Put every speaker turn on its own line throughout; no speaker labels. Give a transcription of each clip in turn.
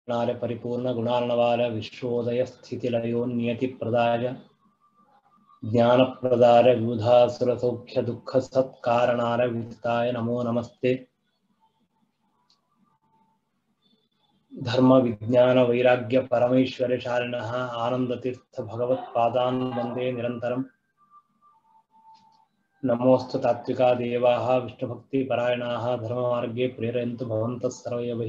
नार परिपूर्ण गुणार्णवाल विश्वोदय स्थितिलयो नियतिप्रदाय ज्ञानप्रदाय विबुधासुरसौख्य दुःख सत्कारणाय विदिताय नमो नमस्ते धर्म विज्ञान वैराग्य परमेश्वर शालिनः आनन्दतीर्थ भगवत्पादान् वन्दे निरन्तरम् नमोऽस्तु तात्विका देवाः विष्णुभक्तिपरायणाः धर्ममार्गे प्रेरयन्तु भवन्तः सर्वैः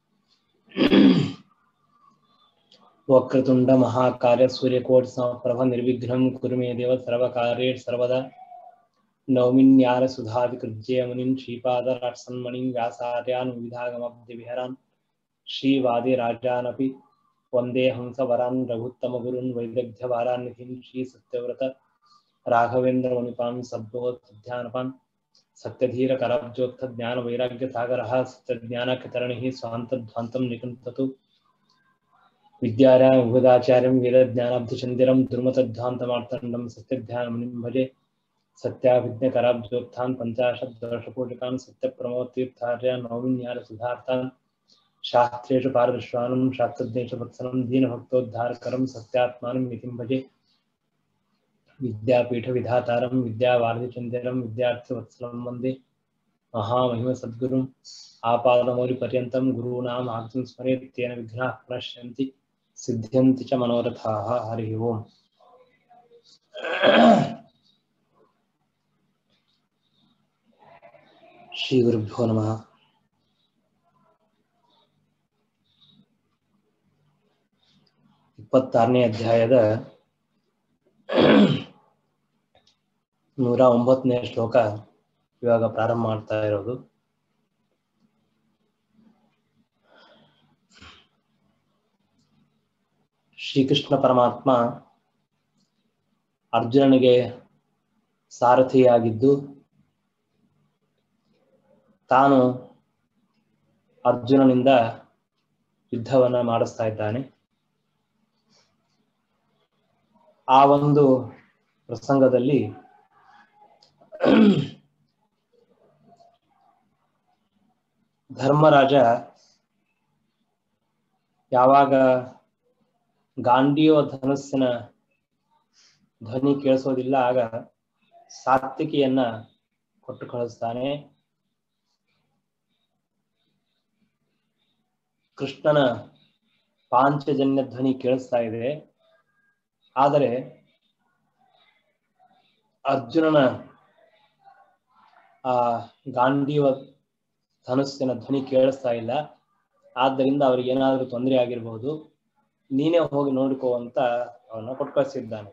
वक्रतुण्ड महाकार्य सूर्यकोटि समप्रभ निर्विघ्नं कुरु मे देव सर्वकार्ये सर्वदा नौमिन्यार सुधाविकृज्य मुनिं श्रीपादराट्सन्मणिं व्यासार्यान् विविधागमब्धिविहरान् श्रीवादिराजानपि वन्दे हंसवरान् रघुत्तमगुरून् वैदग्ध्यवारान्निधिं श्रीसत्यव्रत राघवेन्द्रमुनिपां सद्भोध्यानपान् सत्यधीरकराब्जोत्थ ज्ञान वैराग्य सागरः सत्यज्ञानकतरणिः स्वान्तध्वान्तं निकन्ततु विद्यारायं विबुधाचार्यं वीरज्ञानाब्धिचन्दिरं दुर्मतध्वान्तमार्तण्डं सत्यध्यानमुनिं भजे सत्याभिज्ञकराब्जोत्थान् पञ्चाशद्वर्षपूटिकान् सत्यप्रमोतीर्थार्य नौमिन्यारसुधार्थान् शास्त्रेषु पारदृश्वानं शास्त्रज्ञेषु वत्सनं दीनभक्तोद्धारकरं सत्यात्मानं नितिं भजे विद्यापीठविधातारं विद्यावारिधिचन्द्रं विद्यार्थिवत्सलं वन्दे महामहिमसद्गुरुम् आपादमौलिपर्यन्तं गुरूणाम् आप्तिं स्मरेत् तेन विघ्नाः प्रणश्यन्ति सिद्ध्यन्ति च मनोरथाः हरिः ओम् ಶ್ರೀಗುರುಭ್ಯೋ ನಮಃ ಇಪ್ಪತ್ತಾರನೇ ಅಧ್ಯಾಯದ ನೂರ ಒಂಬತ್ತನೇ ಶ್ಲೋಕ ಇವಾಗ ಪ್ರಾರಂಭ ಮಾಡ್ತಾ ಇರೋದು ಶ್ರೀಕೃಷ್ಣ ಪರಮಾತ್ಮ ಅರ್ಜುನನಿಗೆ ಸಾರಥಿಯಾಗಿದ್ದು ತಾನು ಅರ್ಜುನನಿಂದ ಯುದ್ಧವನ್ನ ಮಾಡಿಸ್ತಾ ಇದ್ದಾನೆ ಆ ಒಂದು ಪ್ರಸಂಗದಲ್ಲಿ ಧರ್ಮರಾಜ ಯಾವಾಗ ಗಾಂಡೀವ ಧನುಸ್ಸಿನ ಧ್ವನಿ ಕೇಳಿಸೋದಿಲ್ಲ ಆಗ ಸಾತ್ವಿಕಿಯನ್ನ ಕೊಟ್ಟು ಕಳಿಸ್ತಾನೆ ಕೃಷ್ಣನ ಪಾಂಚಜನ್ಯ ಧ್ವನಿ ಕೇಳಿಸ್ತಾ ಇದೆ ಆದರೆ ಅರ್ಜುನನ ಆ ಗಾಂಧೀವ ಧನುಸ್ಸಿನ ಧ್ವನಿ ಕೇಳಿಸ್ತಾ ಇಲ್ಲ ಆದ್ದರಿಂದ ಅವ್ರಿಗೆ ಏನಾದ್ರೂ ತೊಂದರೆ ಆಗಿರ್ಬಹುದು ನೀನೇ ಹೋಗಿ ನೋಡಿಕೋ ಅಂತ ಅವನ್ನ ಕೊಟ್ಟು ಕಳಿಸಿದ್ದಾನೆ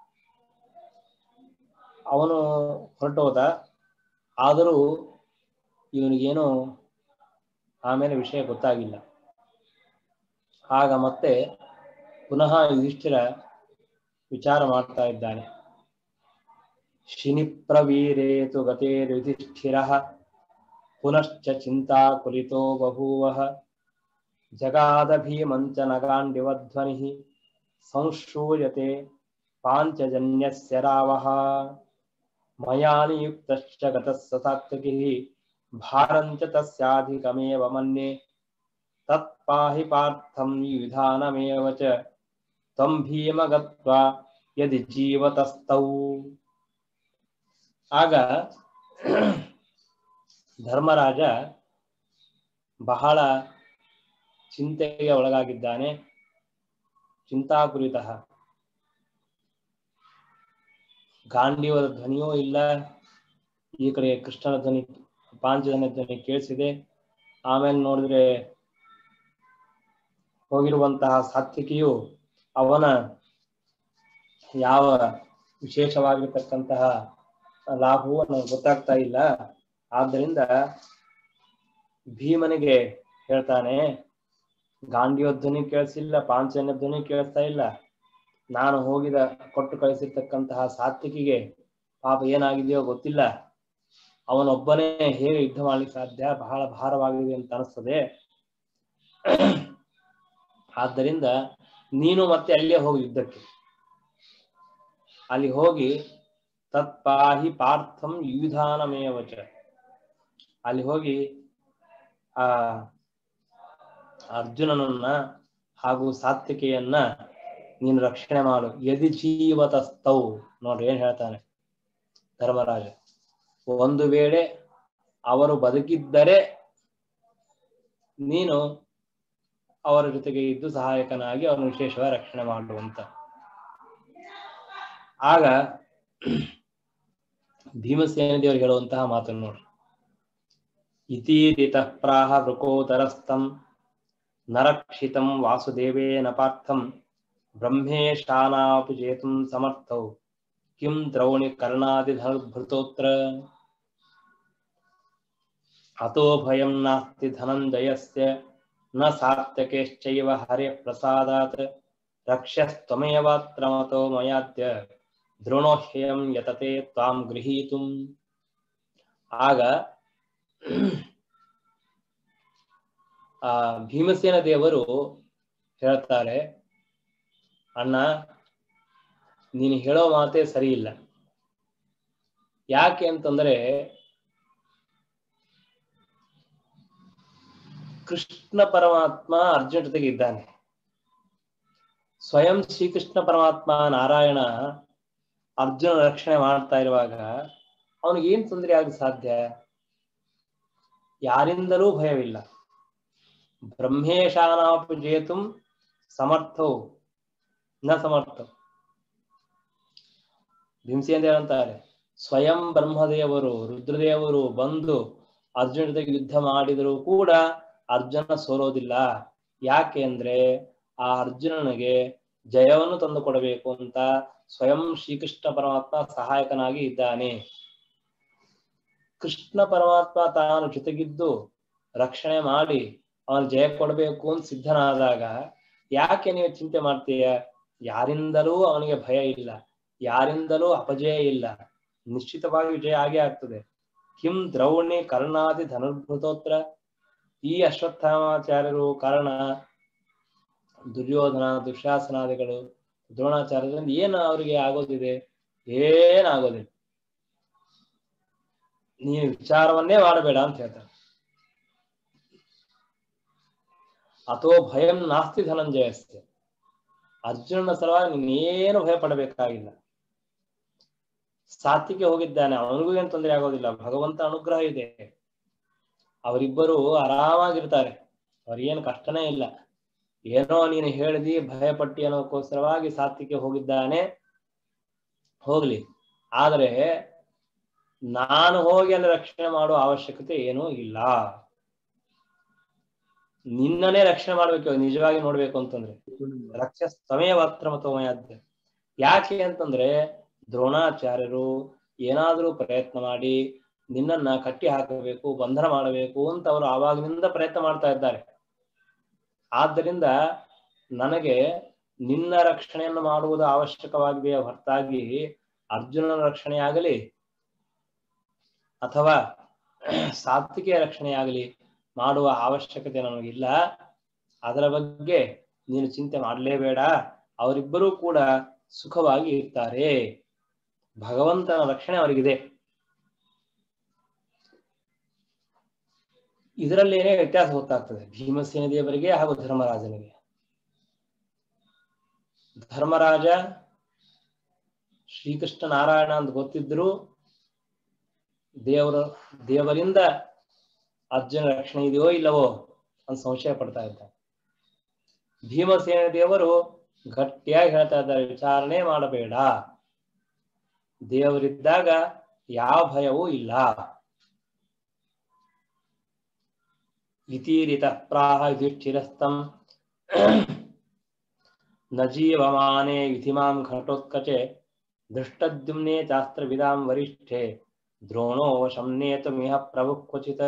ಅವನು ಹೊರಟೋದ ಆದರೂ ಇವನಿಗೇನು ಆಮೇಲೆ ವಿಷಯ ಗೊತ್ತಾಗಿಲ್ಲ ಆಗ ಮತ್ತೆ ಪುನಃ ಯುಧಿಷ್ಠಿರ ವಿಚಾರ ಮಾಡ್ತಾ ಇದ್ದಾನೆ ಶಿನಿಪ್ರವೀರೇತು ಗತೇರ್ಯುಧಿಷ್ಠಿರ ಪುನಶ್ಚ ಚಿಂತಾ ಕುಲಿತೋ ಬಭೂವ ಜಗಾದ ಭೀಮಂಚ ನಗಾಂಡಿವಧ್ವನಿ ಸಂಶ್ರೂಯತೆ ಪಾಂಚಜನ್ಯಸ್ಯ ರಾವಃ ಮಯಾ ನಿಯುಕ್ತಶ್ಚ ಗತಃ ಸಾತ್ವಿಕಿಃ ಭಾರಂಚ ತಸ್ಯಾಧಿಕಮೇವ ಮನ್ಯೆ ತತ್ಪಾಹಿ ಪಾರ್ಥಂ ವಿಧಾನಮೇವ ಚ ತ್ವಂ ಭೀಮ ಗತ್ವಾ ಯದಿ ಜೀವತಸ್ತೌ ಆಗ ಧರ್ಮರಾಜ ಬಹಳ ಚಿಂತೆಗೆ ಒಳಗಾಗಿದ್ದಾನೆ ಚಿಂತಾಕುರಿತ ಗಾಂಡೀವದ ಧ್ವನಿಯೂ ಇಲ್ಲ ಈ ಕಡೆ ಕೃಷ್ಣನ ಧ್ವನಿ ಪಾಂಚಜನ್ಯ ಧ್ವನಿ ಕೇಳಿಸಿದೆ ಆಮೇಲೆ ನೋಡಿದ್ರೆ ಹೋಗಿರುವಂತಹ ಸಾತ್ವಿಕಿಯು ಅವನ ಯಾವ ವಿಶೇಷವಾಗಿರ್ತಕ್ಕಂತಹ ಲಾಭವು ನನಗೆ ಗೊತ್ತಾಗ್ತಾ ಇಲ್ಲ ಆದ್ದರಿಂದ ಭೀಮನಿಗೆ ಹೇಳ್ತಾನೆ ಗಾಂಧಿಯ ಧ್ವನಿ ಕೇಳಿಸಿಲ್ಲ ಪಾಂಚಜನ್ಯ ಧ್ವನಿ ಕೇಳಿಸ್ತಾ ಇಲ್ಲ ನಾನು ಹೋಗಿದ ಕೊಟ್ಟು ಕಳಿಸಿರ್ತಕ್ಕಂತಹ ಸಾತ್ವಿಕಿಗೆ ಪಾಪ ಏನಾಗಿದೆಯೋ ಗೊತ್ತಿಲ್ಲ ಅವನೊಬ್ಬನೇ ಹೇಗೆ ಯುದ್ಧ ಮಾಡ್ಲಿಕ್ಕೆ ಸಾಧ್ಯ ಬಹಳ ಭಾರವಾಗಿದೆ ಅಂತ ಅನಿಸ್ತದೆ ಆದ್ದರಿಂದ ನೀನು ಮತ್ತೆ ಅಲ್ಲೇ ಹೋಗಿ ಯುದ್ಧಕ್ಕೆ ಅಲ್ಲಿ ಹೋಗಿ ತತ್ಪಾಹಿ ಪಾರ್ಥಂ ಯುಧಾನಮೇವಚ ಅಲ್ಲಿ ಹೋಗಿ ಆ ಅರ್ಜುನನನ್ನ ಹಾಗೂ ಸಾತ್ವಿಕೆಯನ್ನ ನೀನು ರಕ್ಷಣೆ ಮಾಡು ಯದಿ ಜೀವತಸ್ತೌ ನೋಡ್ರಿ ಏನ್ ಹೇಳ್ತಾನೆ ಧರ್ಮರಾಜ ಒಂದು ವೇಳೆ ಅವರು ಬದುಕಿದ್ದರೆ ನೀನು ಅವರ ಜೊತೆಗೆ ಇದ್ದು ಸಹಾಯಕನಾಗಿ ಅವರನ್ನು ವಿಶೇಷವಾಗಿ ರಕ್ಷಣೆ ಮಾಡುವಂತ ಆಗ ಭೀಮಸೇನ ದೇವರು ಹೇಳುವಂತಹ ಮಾತನ್ನು ನೋಡ್ರಿ ಇತೀರಿತ ಪ್ರಾಹ ವೃಕೋದರಸ್ತಂ ನರಕ್ಷಿತಂ ವಾಸುದೇವೇನ ಪಾರ್ಥಂ ಬ್ರಹ್ಮೇಶಾನಾಪಿ ಜೇತುಂ ಸಮರ್ಥೌ ಕಿಂ ದ್ರೌಣಿ ಕರ್ಣಾದಿ ಧನುರ್ಭೃತೋತ್ರ ಅತೋ ಭಯಂ ನಾಸ್ತಿ ಧನಂಜಯಸ್ಯ ನ ಸಾತ್ಯಕೇಶ್ಚೈವ ಹರಿಯ ಪ್ರಸಾದಾತ್ ರಕ್ಷ್ಯಸ್ತ್ವಮೇವಾತ್ರ ಮತೋ ಮಯಾದ್ಯ ದ್ರೋಣೋಹ್ಯಂ ಯತತೆ ತ್ವಾಂ ಗೃಹೀತುಂ ಆಗ ಆ ಭೀಮಸೇನ ದೇವರು ಹೇಳ್ತಾರೆ ಅಣ್ಣ ನೀನು ಹೇಳೋ ಮಾತೇ ಸರಿ ಇಲ್ಲ ಯಾಕೆ ಅಂತಂದ್ರೆ ಕೃಷ್ಣ ಪರಮಾತ್ಮ ಅರ್ಜುನ ಜೊತೆಗೆ ಇದ್ದಾನೆ ಸ್ವಯಂ ಶ್ರೀಕೃಷ್ಣ ಪರಮಾತ್ಮ ನಾರಾಯಣ ಅರ್ಜುನ ರಕ್ಷಣೆ ಮಾಡ್ತಾ ಇರುವಾಗ ಅವನಿಗೆ ಏನ್ ತೊಂದರೆ ಆಗ ಸಾಧ್ಯ ಯಾರಿಂದಲೂ ಭಯವಿಲ್ಲ ಬ್ರಹ್ಮೇಶಾನಾಪಿ ಜೇತುಂ ಸಮರ್ಥೌ ನ ಸಮರ್ಥ ಭೀಮಸೇನ ಅಂತಾರೆ ಸ್ವಯಂ ಬ್ರಹ್ಮದೇವರು ರುದ್ರದೇವರು ಬಂದು ಅರ್ಜುನ ಜೊತೆಗೆ ಯುದ್ಧ ಮಾಡಿದರೂ ಕೂಡ ಅರ್ಜುನ ಸೋಲೋದಿಲ್ಲ ಯಾಕೆ ಅಂದ್ರೆ ಆ ಅರ್ಜುನನಿಗೆ ಜಯವನ್ನು ತಂದು ಕೊಡಬೇಕು ಅಂತ ಸ್ವಯಂ ಶ್ರೀಕೃಷ್ಣ ಪರಮಾತ್ಮ ಸಹಾಯಕನಾಗಿ ಇದ್ದಾನೆ ಕೃಷ್ಣ ಪರಮಾತ್ಮ ತಾನು ಜೊತೆಗಿದ್ದು ರಕ್ಷಣೆ ಮಾಡಿ ಅವನು ಜಯ ಕೊಡಬೇಕು ಅಂತ ಸಿದ್ಧನಾದಾಗ ಯಾಕೆ ನೀವು ಚಿಂತೆ ಮಾಡ್ತೀಯ ಯಾರಿಂದಲೂ ಅವನಿಗೆ ಭಯ ಇಲ್ಲ ಯಾರಿಂದಲೂ ಅಪಜಯ ಇಲ್ಲ ನಿಶ್ಚಿತವಾಗಿ ವಿಜಯ ಆಗೇ ಆಗ್ತದೆ ಕಿಂ ದ್ರೌಣಿ ಕರ್ಣಾದಿ ಧನುರ್ಭೃತೋತ್ರ ಈ ಅಶ್ವತ್ಥಾಮಾಚಾರ್ಯರು ಕಾರಣ ದುರ್ಯೋಧನ ದುಶಾಸನಾದಿಗಳು ದ್ರೋಣಾಚಾರ್ಯರಿಂದ ಏನು ಅವರಿಗೆ ಆಗೋದಿದೆ ಏನಾಗೋದಿಲ್ಲ ನೀನು ವಿಚಾರವನ್ನೇ ಮಾಡಬೇಡ ಅಂತ ಹೇಳ್ತಾರೆ ಅಥವಾ ಭಯಂ ನಾಸ್ತಿ ಧನಂಜಯಸ್ತೆ ಅರ್ಜುನನ ಸಲುವಾಗಿ ನೀನೇನು ಭಯ ಪಡಬೇಕಾಗಿಲ್ಲ ಸಾತ್ವಿಗೆ ಹೋಗಿದ್ದಾನೆ ಅವನಿಗೂ ಏನು ತೊಂದರೆ ಆಗೋದಿಲ್ಲ ಭಗವಂತ ಅನುಗ್ರಹ ಇದೆ ಅವರಿಬ್ಬರು ಆರಾಮಾಗಿರ್ತಾರೆ ಅವ್ರಿಗೇನು ಕಷ್ಟನೇ ಇಲ್ಲ ಏನೋ ನೀನು ಹೇಳಿದಿ ಭಯ ಪಟ್ಟಿ ಅನ್ನೋಕ್ಕೋಸ್ಕರವಾಗಿ ಸಾತ್ವಿಕೆ ಹೋಗಿದ್ದಾನೆ ಹೋಗ್ಲಿ ಆದರೆ ನಾನು ಹೋಗಿ ಅಲ್ಲಿ ರಕ್ಷಣೆ ಮಾಡುವ ಅವಶ್ಯಕತೆ ಏನೂ ಇಲ್ಲ ನಿನ್ನನೇ ರಕ್ಷಣೆ ಮಾಡ್ಬೇಕು ನಿಜವಾಗಿ ನೋಡ್ಬೇಕು ಅಂತಂದ್ರೆ ರಕ್ಷ ಸಮಯವಾತ್ರ ಮತೋಮಯಾದ್ಯ ಯಾಕೆ ಅಂತಂದ್ರೆ ದ್ರೋಣಾಚಾರ್ಯರು ಏನಾದ್ರೂ ಪ್ರಯತ್ನ ಮಾಡಿ ನಿನ್ನನ್ನ ಕಟ್ಟಿ ಹಾಕಬೇಕು ಬಂಧನ ಮಾಡಬೇಕು ಅಂತ ಅವರು ಆವಾಗಿನಿಂದ ಪ್ರಯತ್ನ ಮಾಡ್ತಾ ಇದ್ದಾರೆ ಆದ್ದರಿಂದ ನನಗೆ ನಿನ್ನ ರಕ್ಷಣೆಯನ್ನು ಮಾಡುವುದು ಅವಶ್ಯಕವಾಗಿದೆ ಹೊರತಾಗಿ ಅರ್ಜುನನ ರಕ್ಷಣೆಯಾಗಲಿ ಅಥವಾ ಸಾತ್ವಿಕೆಯ ರಕ್ಷಣೆಯಾಗಲಿ ಮಾಡುವ ಅವಶ್ಯಕತೆ ನನಗಿಲ್ಲ ಅದರ ಬಗ್ಗೆ ನೀನು ಚಿಂತೆ ಮಾಡಲೇಬೇಡ ಅವರಿಬ್ಬರೂ ಕೂಡ ಸುಖವಾಗಿ ಇರ್ತಾರೆ ಭಗವಂತನ ರಕ್ಷಣೆ ಅವರಿಗಿದೆ ಇದರಲ್ಲೇನೇ ವ್ಯತ್ಯಾಸ ಗೊತ್ತಾಗ್ತದೆ ಭೀಮಸೇನ ದೇವರಿಗೆ ಹಾಗೂ ಧರ್ಮರಾಜನಿಗೆ ಧರ್ಮರಾಜ ಶ್ರೀಕೃಷ್ಣ ನಾರಾಯಣ ಅಂತ ಗೊತ್ತಿದ್ರು ದೇವರ ದೇವರಿಂದ ಅರ್ಜುನ ರಕ್ಷಣೆ ಇದೆಯೋ ಇಲ್ಲವೋ ಅಂತ ಸಂಶಯ ಪಡ್ತಾ ಇದ್ದಾರೆ ಭೀಮಸೇನ ದೇವರು ಗಟ್ಟಿಯಾಗಿ ಹೇಳ್ತಾ ಇದ್ದಾರೆ ವಿಚಾರಣೆ ಮಾಡಬೇಡ ದೇವರಿದ್ದಾಗ ಯಾವ ಭಯವೂ ಇಲ್ಲ ಇತೀರಿತ ಪ್ರಾಹ ಯುಧಿಷ್ಠಿರಸ್ತಂ ನ ಜೀವಮಾನೆ ಯುಧಿಮಾಂ ಘಟೋತ್ಕಚೆ ದೃಷ್ಟದ್ಯುಮ್ನೆ ಚಾಸ್ತ್ರವಿದಾಂ ವರಿಷ್ಠೆ ದ್ರೋಣೋ ಶಮ್ನೇತುಮಿಹ ಪ್ರಭು ಕ್ವಚಿತ್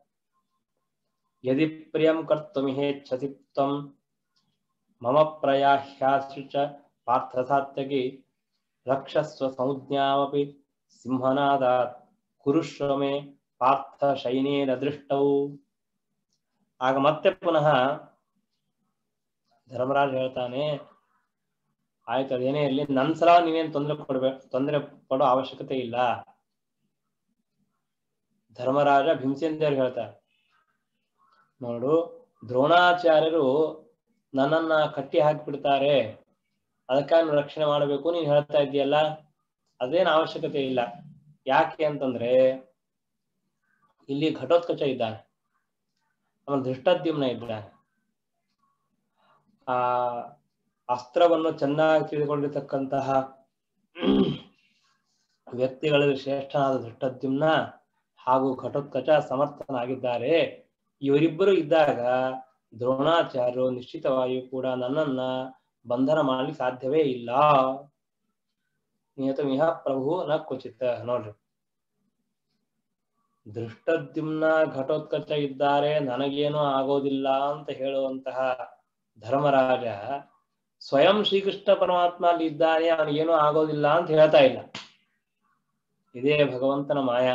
ಯದಿ ಪ್ರಿಯಂ ಕರ್ತುಮಿಹೇಚ್ಛಸಿ ತ್ವಂ ಮಮ ಪ್ರಯಾಹ್ಯಾಸಿ ಚ ಪಾರ್ಥಸಾತ್ಯಗಿ ರಕ್ಷಸ್ವ ಸಂಜ್ಞಾಮಪಿ ಸಿಂಹನಾದಾತ್ ಕುರುಶ್ವ ಮೇ ಪಾರ್ಥ ಶೈನೇನ ದೃಷ್ಟೌ ಆಗ ಮತ್ತೆ ಪುನಃ ಧರ್ಮರಾಜ್ ಹೇಳ್ತಾನೆ ಆಯ್ತು ಅದೇನೇ ಇರಲಿ ನನ್ ಸಲ ನೀವೇನ್ ತೊಂದರೆ ಕೊಡ್ಬೇಕು ತೊಂದರೆ ಪಡೋ ಅವಶ್ಯಕತೆ ಇಲ್ಲ ಧರ್ಮರಾಜ ಭೀಮಸೇನ ದೇವ್ರಿಗೆ ಹೇಳ್ತಾರೆ ನೋಡು ದ್ರೋಣಾಚಾರ್ಯರು ನನ್ನನ್ನ ಕಟ್ಟಿ ಹಾಕಿಬಿಡ್ತಾರೆ ಅದಕ್ಕಾಗಿ ರಕ್ಷಣೆ ಮಾಡಬೇಕು ನೀನು ಹೇಳ್ತಾ ಇದ್ದೀಯಲ್ಲ ಅದೇನು ಅವಶ್ಯಕತೆ ಇಲ್ಲ ಯಾಕೆ ಅಂತಂದ್ರೆ ಇಲ್ಲಿ ಘಟೋತ್ಕಚ ಇದ್ದಾನೆ ಅವನ ದೃಷ್ಟದ್ಯುಮ್ನ ಇದ್ದಾನೆ ಆ ಅಸ್ತ್ರವನ್ನು ಚೆನ್ನಾಗಿ ತಿಳಿದುಕೊಂಡಿರ್ತಕ್ಕಂತಹ ವ್ಯಕ್ತಿಗಳಲ್ಲಿ ಶ್ರೇಷ್ಠನಾದ ದೃಷ್ಟದ್ಯುಮ್ನ ಹಾಗೂ ಘಟೋತ್ಕಚ ಸಮರ್ಥನಾಗಿದ್ದಾರೆ ಇವರಿಬ್ಬರು ಇದ್ದಾಗ ದ್ರೋಣಾಚಾರ್ಯರು ನಿಶ್ಚಿತವಾಗಿಯೂ ಕೂಡ ನನ್ನನ್ನ ಬಂಧನ ಮಾಡಲಿಕ್ಕೆ ಸಾಧ್ಯವೇ ಇಲ್ಲ ನಿಯತ ಮಿಹ ಪ್ರಭು ನ ಕ್ವಚಿತ್ ನೋಡ್ರಿ ದೃಷ್ಟದ್ಯುಮ್ನ ಘಟೋತ್ಕಚ ಇದ್ದಾರೆ ನನಗೇನು ಆಗೋದಿಲ್ಲ ಅಂತ ಹೇಳುವಂತಹ ಧರ್ಮರಾಜ ಸ್ವಯಂ ಶ್ರೀಕೃಷ್ಣ ಪರಮಾತ್ಮ ಅಲ್ಲಿ ಇದ್ದಾನೆ ಅವನಿಗೇನು ಆಗೋದಿಲ್ಲ ಅಂತ ಹೇಳ್ತಾ ಇಲ್ಲ ಇದೇ ಭಗವಂತನ ಮಾಯ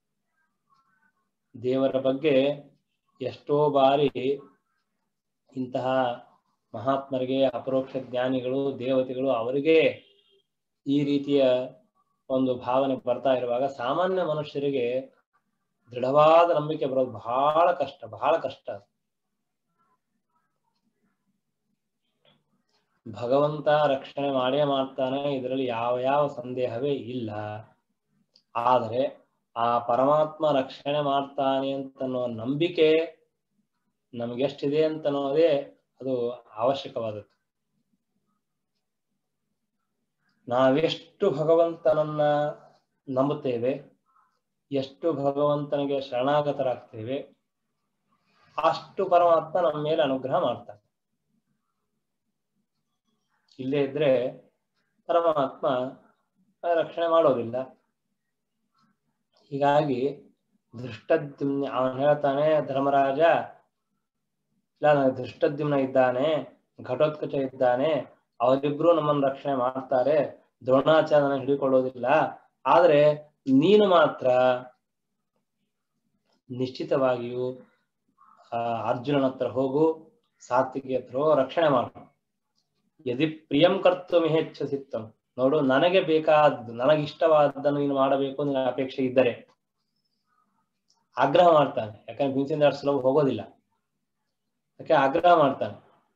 ದೇವರ ಬಗ್ಗೆ ಎಷ್ಟೋ ಬಾರಿ ಇಂತಹ ಮಹಾತ್ಮರಿಗೆ ಅಪರೋಕ್ಷ ಜ್ಞಾನಿಗಳು ದೇವತೆಗಳು ಅವರಿಗೆ ಈ ರೀತಿಯ ಒಂದು ಭಾವನೆ ಬರ್ತಾ ಇರುವಾಗ ಸಾಮಾನ್ಯ ಮನುಷ್ಯರಿಗೆ ದೃಢವಾದ ನಂಬಿಕೆ ಬರೋದು ಬಹಳ ಕಷ್ಟ ಬಹಳ ಕಷ್ಟ ಭಗವಂತ ರಕ್ಷಣೆ ಮಾಡೇ ಮಾಡ್ತಾನೆ ಇದರಲ್ಲಿ ಯಾವ ಯಾವ ಸಂದೇಹವೇ ಇಲ್ಲ ಆದರೆ ಆ ಪರಮಾತ್ಮ ರಕ್ಷಣೆ ಮಾಡ್ತಾನೆ ಅಂತನ್ನೋ ನಂಬಿಕೆ ನಮ್ಗೆಷ್ಟಿದೆ ಅಂತ ಅನ್ನೋದೇ ಅದು ಅವಶ್ಯಕವಾದದ್ದು ನಾವೆಷ್ಟು ಭಗವಂತನನ್ನ ನಂಬುತ್ತೇವೆ ಎಷ್ಟು ಭಗವಂತನಿಗೆ ಶರಣಾಗತರಾಗ್ತೇವೆ ಅಷ್ಟು ಪರಮಾತ್ಮ ನಮ್ಮ ಮೇಲೆ ಅನುಗ್ರಹ ಮಾಡ್ತಾನೆ ಇಲ್ಲೇ ಇದ್ರೆ ಪರಮಾತ್ಮ ರಕ್ಷಣೆ ಮಾಡೋದಿಲ್ಲ ಹೀಗಾಗಿ ದೃಷ್ಟದ್ಯುಮ್ನ ಅವನು ಹೇಳ್ತಾನೆ ಧರ್ಮರಾಜ ಇಲ್ಲ ನನಗೆ ದೃಷ್ಟದ್ಯುಮ್ನ ಇದ್ದಾನೆ ಘಟೋತ್ಕಚ ಇದ್ದಾನೆ ಅವರಿಬ್ರು ನಮ್ಮನ್ನು ರಕ್ಷಣೆ ಮಾಡ್ತಾರೆ ದ್ರೋಣಾಚಾರ್ಯನ ಹಿಡಿಕೊಳ್ಳೋದಿಲ್ಲ ಆದ್ರೆ ನೀನು ಮಾತ್ರ ನಿಶ್ಚಿತವಾಗಿಯೂ ಆ ಅರ್ಜುನನ ಹತ್ರ ಹೋಗು ಸಾತ್ವಿಗೆ ಹತ್ರ ಹೋಗು, ರಕ್ಷಣೆ ಮಾಡು ಯದಿ ಪ್ರಿಯಂ ಕರ್ತು ಮಿಹೆಚ್ಛಸಿತ್ತಂ ನೋಡು ನನಗೆ ಬೇಕಾದ್ದು ನನಗಿಷ್ಟವಾದ್ದನ್ನು ನೀನು ಮಾಡಬೇಕು ನಿನ್ನ ಅಪೇಕ್ಷೆ ಇದ್ದರೆ ಆಗ್ರಹ ಮಾಡ್ತಾನೆ ಯಾಕಂದ್ರೆ ಭೀಮಸೇನ ಅಷ್ಟು ಸುಲಭ ಹೋಗೋದಿಲ್ಲ ಯಾಕೆ ಆಗ್ರಹ ಮಾಡ್ತಾನೆ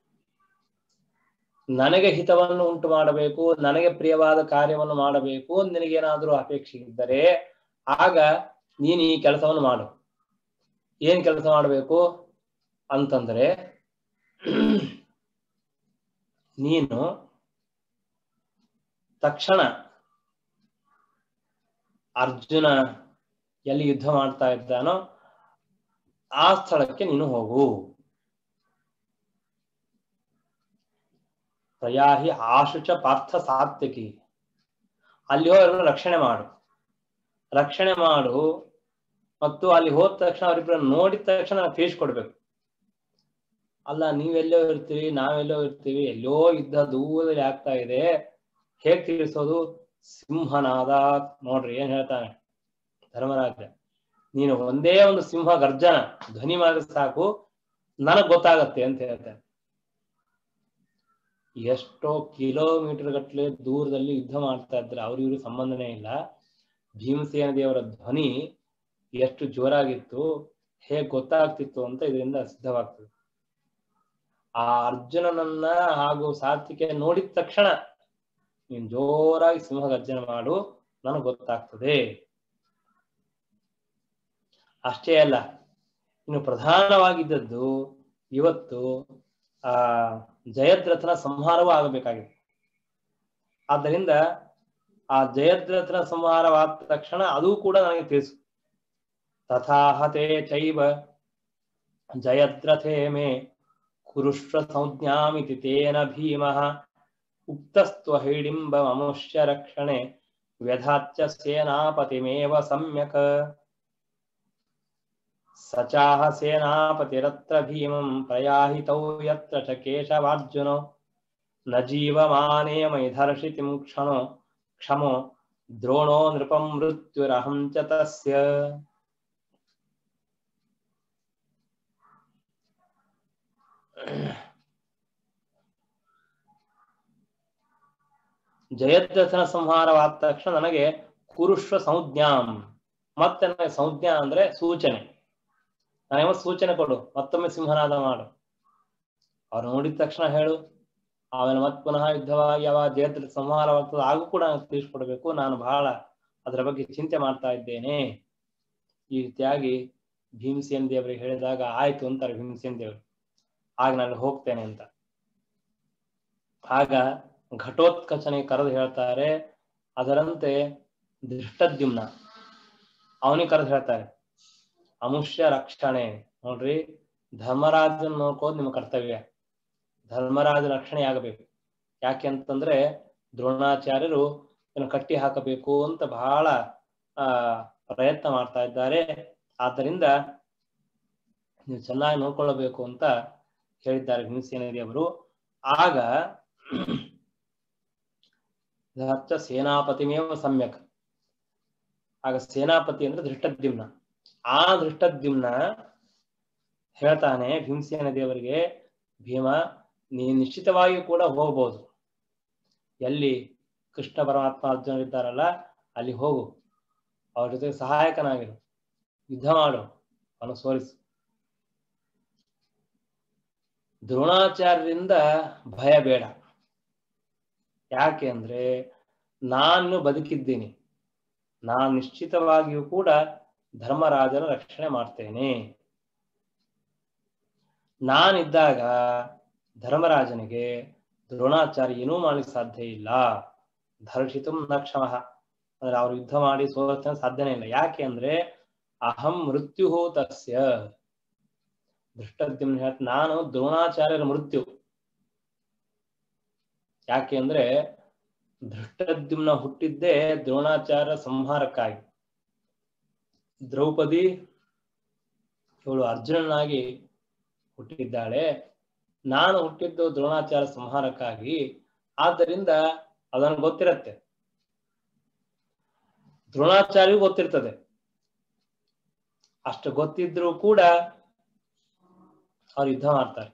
ನನಗೆ ಹಿತವನ್ನು ಉಂಟು ಮಾಡಬೇಕು ನನಗೆ ಪ್ರಿಯವಾದ ಕಾರ್ಯವನ್ನು ಮಾಡಬೇಕು ನಿನಗೇನಾದ್ರೂ ಅಪೇಕ್ಷೆ ಇದ್ದರೆ ಆಗ ನೀನು ಈ ಕೆಲಸವನ್ನು ಮಾಡು ಏನ್ ಕೆಲಸ ಮಾಡಬೇಕು ಅಂತಂದ್ರೆ ನೀನು ತಕ್ಷಣ ಅರ್ಜುನ ಎಲ್ಲಿ ಯುದ್ಧ ಮಾಡ್ತಾ ಇದ್ದಾನೋ ಆ ಸ್ಥಳಕ್ಕೆ ನೀನು ಹೋಗು ಪ್ರಯಾಹಿ ಆಶುಚ ಪಾರ್ಥ ಸಾತ್ವಿಕಿ ಅಲ್ಲಿ ಹೋಗಿ ಅವ್ರನ್ನ ರಕ್ಷಣೆ ಮಾಡು ರಕ್ಷಣೆ ಮಾಡು ಮತ್ತು ಅಲ್ಲಿ ಹೋದ ತಕ್ಷಣ ಅವರಿಬ್ಬರನ್ನ ನೋಡಿದ ತಕ್ಷಣ ಫೇಸ್ ಕೊಡ್ಬೇಕು ಅಲ್ಲ ನೀವೆಲ್ಲೋ ಇರ್ತೀವಿ ನಾವೆಲ್ಲೋ ಇರ್ತೀವಿ ಎಲ್ಲೋ ಯುದ್ಧ ದೂರದಲ್ಲಿ ಆಗ್ತಾ ಇದೆ ಹೇಗ್ ತಿಳಿಸೋದು ಸಿಂಹನಾದ ನೋಡ್ರಿ ಏನ್ ಹೇಳ್ತಾನೆ ಧರ್ಮರಾಜ ನೀನು ಒಂದೇ ಒಂದು ಸಿಂಹ ಗರ್ಜನ ಧ್ವನಿ ಮಾಡಿದ್ರೆ ಸಾಕು ನನಗ್ ಗೊತ್ತಾಗತ್ತೆ ಅಂತ ಹೇಳ್ತಾನೆ ಎಷ್ಟೋ ಕಿಲೋಮೀಟರ್ ಗಟ್ಟಲೆ ದೂರದಲ್ಲಿ ಯುದ್ಧ ಮಾಡ್ತಾ ಇದ್ರೆ ಅವ್ರ ಇವ್ರಿಗೆ ಸಂಬಂಧನೇ ಇಲ್ಲ ಭೀಮಸೇನ ದೇವರ ಧ್ವನಿ ಎಷ್ಟು ಜೋರಾಗಿತ್ತು ಹೇಗ್ ಗೊತ್ತಾಗ್ತಿತ್ತು ಅಂತ ಇದರಿಂದ ಸಿದ್ಧವಾಗ್ತದೆ ಆ ಅರ್ಜುನನನ್ನ ಹಾಗೂ ಸಾತ್ವಿಕೆ ನೋಡಿದ ತಕ್ಷಣ ನೀನ್ ಜೋರಾಗಿ ಸಿಂಹ ಗರ್ಜನೆ ಮಾಡು ನನಗೆ ಗೊತ್ತಾಗ್ತದೆ ಅಷ್ಟೇ ಅಲ್ಲ ಇನ್ನು ಪ್ರಧಾನವಾಗಿದ್ದದ್ದು ಇವತ್ತು ಆ ಜಯದ್ರಥನ ಸಂಹಾರವೂ ಆಗಬೇಕಾಗಿದೆ ಆದ್ದರಿಂದ ಆ ಜಯದ್ರಥನ ಸಂಹಾರವಾದ ತಕ್ಷಣ ಅದು ಕೂಡ ನನಗೆ ತಿಳಿಸು ತಥಾಹತೆ ಚೈವ ಜಯದ್ರಥೇ ಮೇ ಕುರುಷ್ವ ಸಂಜ್ಞಾಮಿತಿ ತೇನ ಭೀಮಃ ಉಕ್ತಸ್ತ್ವಹಿಡಿಂಬಮುಷ್ಯ ರಕ್ಷಣೆ ವ್ಯಧಾಚ್ಯ ಸೇನಾಪತಿಮೇವ ಸಮ್ಯಕ್ ಸ ಚಾಹ ಸೇನಾಪತಿರತ್ರ ಭೀಮಂ ಪ್ರಯಾಹಿತೌ ಯತ್ರ ಚ ಕೇಶವಾರ್ಜುನೋ ನ ಜೀವಮಾನೇ ಮೈಧರ್ಷಿತಿಂ ಕ್ಷಣೋ ಕ್ಷಮೋ ದ್ರೋಣೋ ನೃಪಂ ಮೃತ್ಯುರಹಂ ಚ ತಸ್ಯ ಜಯದ್ರಥನ ಸಂಹಾರವಾದ ತಕ್ಷಣ ನನಗೆ ಕುರುಷ್ವ ಸಂಜ್ಞಾಂ ಮತ್ತೆ ನನಗೆ ಸಂಜ್ಞಾ ಅಂದ್ರೆ ಸೂಚನೆ ನನಗೆ ಸೂಚನೆ ಕೊಡು ಮತ್ತೊಮ್ಮೆ ಸಿಂಹನಾದ ಮಾಡು ಅವ್ರು ನೋಡಿದ ತಕ್ಷಣ ಹೇಳು ಆಮೇಲೆ ಮತ್ ಪುನಃ ಯುದ್ಧವಾಗಿ ಯಾವ ಜಯದ್ರ ಸಂಹಾರವಾಗ್ತದೆ ಹಾಗೂ ಕೂಡ ನನಗೆ ತಿಳಿಸ್ಕೊಡ್ಬೇಕು ನಾನು ಬಹಳ ಅದರ ಬಗ್ಗೆ ಚಿಂತೆ ಮಾಡ್ತಾ ಇದ್ದೇನೆ ಈ ರೀತಿಯಾಗಿ ಭೀಮಸೇನ್ ದೇವರಿಗೆ ಹೇಳಿದಾಗ ಆಯ್ತು ಅಂತಾರೆ ಭೀಮಸೇನ್ ದೇವರು ಆಗ ನಾನು ಹೋಗ್ತೇನೆ ಅಂತ ಆಗ ಘಟೋತ್ಕಚನೆ ಕರೆದು ಹೇಳ್ತಾರೆ ಅದರಂತೆ ದೃಷ್ಟದ್ಯುಮ್ನ ಅವನಿಗೆ ಕರೆದು ಹೇಳ್ತಾರೆ ಅಮುಷ್ಯ ರಕ್ಷಣೆ ನೋಡ್ರಿ ಧರ್ಮರಾಜನ್ ನೋಡ್ಕೋದು ನಿಮ್ಮ ಕರ್ತವ್ಯ ಧರ್ಮರಾಜ ರಕ್ಷಣೆ ಆಗಬೇಕು ಯಾಕೆ ಅಂತಂದ್ರೆ ದ್ರೋಣಾಚಾರ್ಯರು ಇದನ್ನು ಕಟ್ಟಿ ಹಾಕಬೇಕು ಅಂತ ಬಹಳ ಆ ಪ್ರಯತ್ನ ಮಾಡ್ತಾ ಇದ್ದಾರೆ ಆದ್ದರಿಂದ ನೀವು ಚೆನ್ನಾಗಿ ನೋಡ್ಕೊಳ್ಳಬೇಕು ಅಂತ ಹೇಳಿದ್ದಾರೆ ಭೀಮಸೇನ ದೇವರು ಆಗ ಹಚ್ಚ ಸೇನಾಪತಿಮೇವ ಸಮ್ಯಕ್ ಆಗ ಸೇನಾಪತಿ ಅಂದ್ರೆ ದೃಷ್ಟದ್ಯುಮ್ನ ಆ ದೃಷ್ಟದ್ಯುಮ್ನ ಹೇಳ್ತಾನೆ ಭೀಮಸೇನ ದೇವರಿಗೆ ಭೀಮ ನೀ ನಿಶ್ಚಿತವಾಗಿಯೂ ಕೂಡ ಹೋಗ್ಬೋದು ಎಲ್ಲಿ ಕೃಷ್ಣ ಪರಮಾತ್ಮ ಅರ್ಜುನರಿದ್ದಾರಲ್ಲ ಅಲ್ಲಿ ಹೋಗು ಅವ್ರ ಜೊತೆ ಸಹಾಯಕನಾಗಿರು ಯುದ್ಧ ಮಾಡು ಅವನು ಸೋಲಿಸು ದ್ರೋಣಾಚಾರ್ಯರಿಂದ ಭಯ ಬೇಡ ಯಾಕೆ ಅಂದ್ರೆ ನಾನು ಬದುಕಿದ್ದೀನಿ ನಾನು ನಿಶ್ಚಿತವಾಗಿಯೂ ಕೂಡ ಧರ್ಮರಾಜನ ರಕ್ಷಣೆ ಮಾಡ್ತೇನೆ ನಾನಿದ್ದಾಗ ಧರ್ಮರಾಜನಿಗೆ ದ್ರೋಣಾಚಾರ್ಯ ಏನೂ ಮಾಡಲಿಕ್ಕೆ ಸಾಧ್ಯ ಇಲ್ಲ ಧರ್ಷಿತು ನ ಕ್ಷಮಃ ಅಂದ್ರೆ ಅವ್ರು ಯುದ್ಧ ಮಾಡಿ ಸೋಲಕ್ಕೆ ಸಾಧ್ಯನೇ ಇಲ್ಲ ಯಾಕೆ ಅಂದ್ರೆ ಅಹಂ ಮೃತ್ಯು ತಸ್ಯ ದೃಷ್ಟದ್ಯುಮ್ನ ಹೇಳ್ತ ನಾನು ದ್ರೋಣಾಚಾರ್ಯರ ಮೃತ್ಯು ಯಾಕೆ ಅಂದ್ರೆ ದೃಷ್ಟದ್ಯುಮ್ನ ಹುಟ್ಟಿದ್ದೇ ದ್ರೋಣಾಚಾರ್ಯ ಸಂಹಾರಕ್ಕಾಗಿ ದ್ರೌಪದಿ ಇವಳು ಅರ್ಜುನನಾಗಿ ಹುಟ್ಟಿದ್ದಾಳೆ ನಾನು ಹುಟ್ಟಿದ್ದು ದ್ರೋಣಾಚಾರ್ಯ ಸಂಹಾರಕ್ಕಾಗಿ ಆದ್ದರಿಂದ ಅದನ್ನು ಗೊತ್ತಿರತ್ತೆ ದ್ರೋಣಾಚಾರ್ಯಗೂ ಗೊತ್ತಿರ್ತದೆ ಅಷ್ಟು ಗೊತ್ತಿದ್ರೂ ಕೂಡ ಅವ್ರು ಯುದ್ಧ ಮಾಡ್ತಾರೆ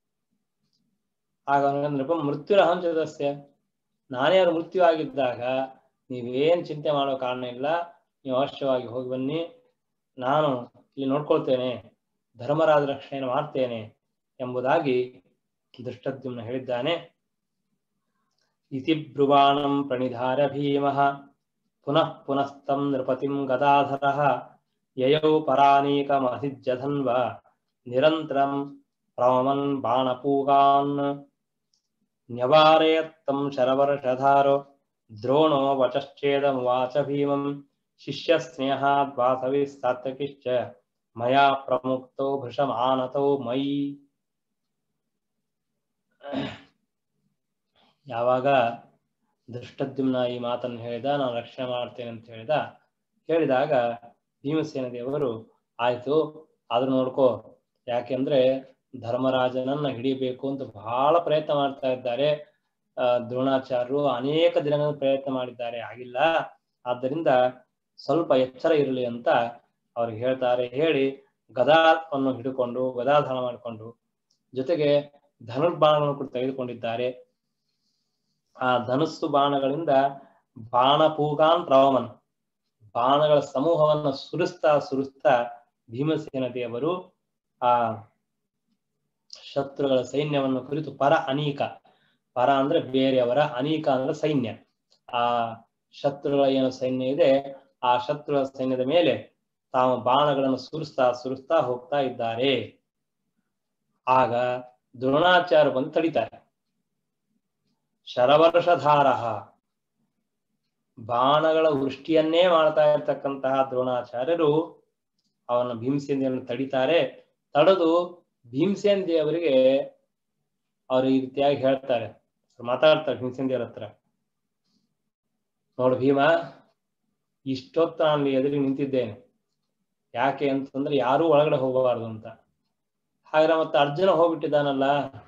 ಆಗ ಅವನಿಗಂದ್ರಪ್ಪ ಮೃತ್ಯುರ ಹಂಚದಸ್ಯ ನಾನೇ ಅವ್ರ ಮೃತ್ಯು ಆಗಿದ್ದಾಗ ನೀವೇನ್ ಚಿಂತೆ ಮಾಡೋ ಕಾರಣ ಇಲ್ಲ ನೀವು ಅವಶ್ಯವಾಗಿ ಹೋಗಿ ಬನ್ನಿ ನಾನು ಇಲ್ಲಿ ನೋಡ್ಕೊಳ್ತೇನೆ ಧರ್ಮರಾಜ ರಕ್ಷಣೆಯನ್ನು ಮಾಡ್ತೇನೆ ಎಂಬುದಾಗಿ ದೃಷ್ಟದ್ಯುಮ್ನ ಹೇಳಿದ್ದಾನೆ ಇತಿ ಬ್ರುವಾಣಂ ಪ್ರಣಿಧಾರ ಭೀಮಃ ಪುನಃ ಪುನಸ್ತಂ ನೃಪತಿಂ ಗದಾಧರಃ ಯಯೌ ಪರಾನೀಕಮಧಿಜ್ಜಧನ್ವ ನಿರಂತರಂ ಪ್ರಮಮನ್ ಬಾಣಪೂಗಾನ್ ನ್ಯವಾರಯತ್ತಂ ಶರವರ್ಷಧಾರೋ ದ್ರೋಣೋ ವಚಶ್ಚೇದಮುವಾಚ ಭೀಮಂ ಶಿಷ್ಯಸ್ನೇಹಾದ್ ವಾಸವಿ ಸಾತ್ವಕಿಶ್ಚ ಮಯಾ ಪ್ರಮುಕ್ತೋ ಭೃಷಮಾನತೋ ಮಯಿ ಯಾವಾಗ ದೃಷ್ಟದ್ಯುಮ್ನ ಈ ಮಾತನ್ನು ಹೇಳಿದ ನಾನು ರಕ್ಷಣೆ ಮಾಡ್ತೇನೆ ಅಂತ ಹೇಳಿದ ಹೇಳಿದಾಗ ಭೀಮಸೇನ ದೇವರು ಆಯ್ತು ಆದ್ರೂ ನೋಡ್ಕೋ ಯಾಕೆಂದ್ರೆ ಧರ್ಮರಾಜನನ್ನ ಹಿಡಿಬೇಕು ಅಂತ ಬಹಳ ಪ್ರಯತ್ನ ಮಾಡ್ತಾ ಇದ್ದಾರೆ ಆ ದ್ರೋಣಾಚಾರ್ಯರು ಅನೇಕ ದಿನಗಳ ಪ್ರಯತ್ನ ಮಾಡಿದ್ದಾರೆ ಆಗಿಲ್ಲ ಆದ್ದರಿಂದ ಸ್ವಲ್ಪ ಎಚ್ಚರ ಇರಲಿ ಅಂತ ಅವ್ರಿಗೆ ಹೇಳ್ತಾರೆ ಹೇಳಿ ಗದಾವನ್ನು ಹಿಡ್ಕೊಂಡು ಗದಾಧಾರ ಮಾಡಿಕೊಂಡು ಜೊತೆಗೆ ಧನುರ್ಬಾಣಗಳನ್ನು ಕೂಡ ತೆಗೆದುಕೊಂಡಿದ್ದಾರೆ ಆ ಧನುಸ್ಸು ಬಾಣಗಳಿಂದ ಬಾಣಪೂಗಾನ್ ಪ್ರವಮನ್ ಬಾಣಗಳ ಸಮೂಹವನ್ನು ಸುರಿಸ್ತಾ ಸುರಿಸ್ತಾ ಭೀಮಸೇನ ದೇವರು ಆ ಶತ್ರುಗಳ ಸೈನ್ಯವನ್ನು ಕುರಿತು ಪರ ಅನೀಕ ಪರ ಅಂದ್ರೆ ಬೇರೆಯವರ ಅನೀಕ ಅಂದ್ರೆ ಸೈನ್ಯ ಆ ಶತ್ರುಗಳ ಏನು ಸೈನ್ಯ ಇದೆ ಆ ಶತ್ರುಗಳ ಸೈನ್ಯದ ಮೇಲೆ ತಾವು ಬಾಣಗಳನ್ನು ಸುರಿಸ್ತಾ ಸುರಿಸ್ತಾ ಹೋಗ್ತಾ ಇದ್ದಾರೆ ಆಗ ದ್ರೋಣಾಚಾರ್ಯ ಬಂದು ತಡಿತಾರೆ ಶರವರ್ಷಧಾರ ಬಾಣಗಳ ವೃಷ್ಟಿಯನ್ನೇ ಮಾಡ್ತಾ ಇರ್ತಕ್ಕಂತಹ ದ್ರೋಣಾಚಾರ್ಯರು ಅವನ ಭೀಮಸೇನ್ ದೇವರನ್ನು ತಡಿತಾರೆ ತಡೆದು ಭೀಮಸೇನ್ ದೇವರಿಗೆ ಅವ್ರು ಈ ರೀತಿಯಾಗಿ ಹೇಳ್ತಾರೆ ಮಾತಾಡ್ತಾರೆ ಭೀಮಸೇನ್ ದೇವರ ಹತ್ರ ನೋಡು ಭೀಮ ಇಷ್ಟೊತ್ತು ನಾನು ಎದುರಿಗೆ ನಿಂತಿದ್ದೇನೆ ಯಾಕೆ ಅಂತಂದ್ರೆ ಯಾರೂ ಒಳಗಡೆ ಹೋಗಬಾರ್ದು ಅಂತ ಹಾಗಾದ್ರೆ ಮತ್ತೆ ಅರ್ಜುನ ಹೋಗ್ಬಿಟ್ಟಿದ್ದಾನಲ್ಲ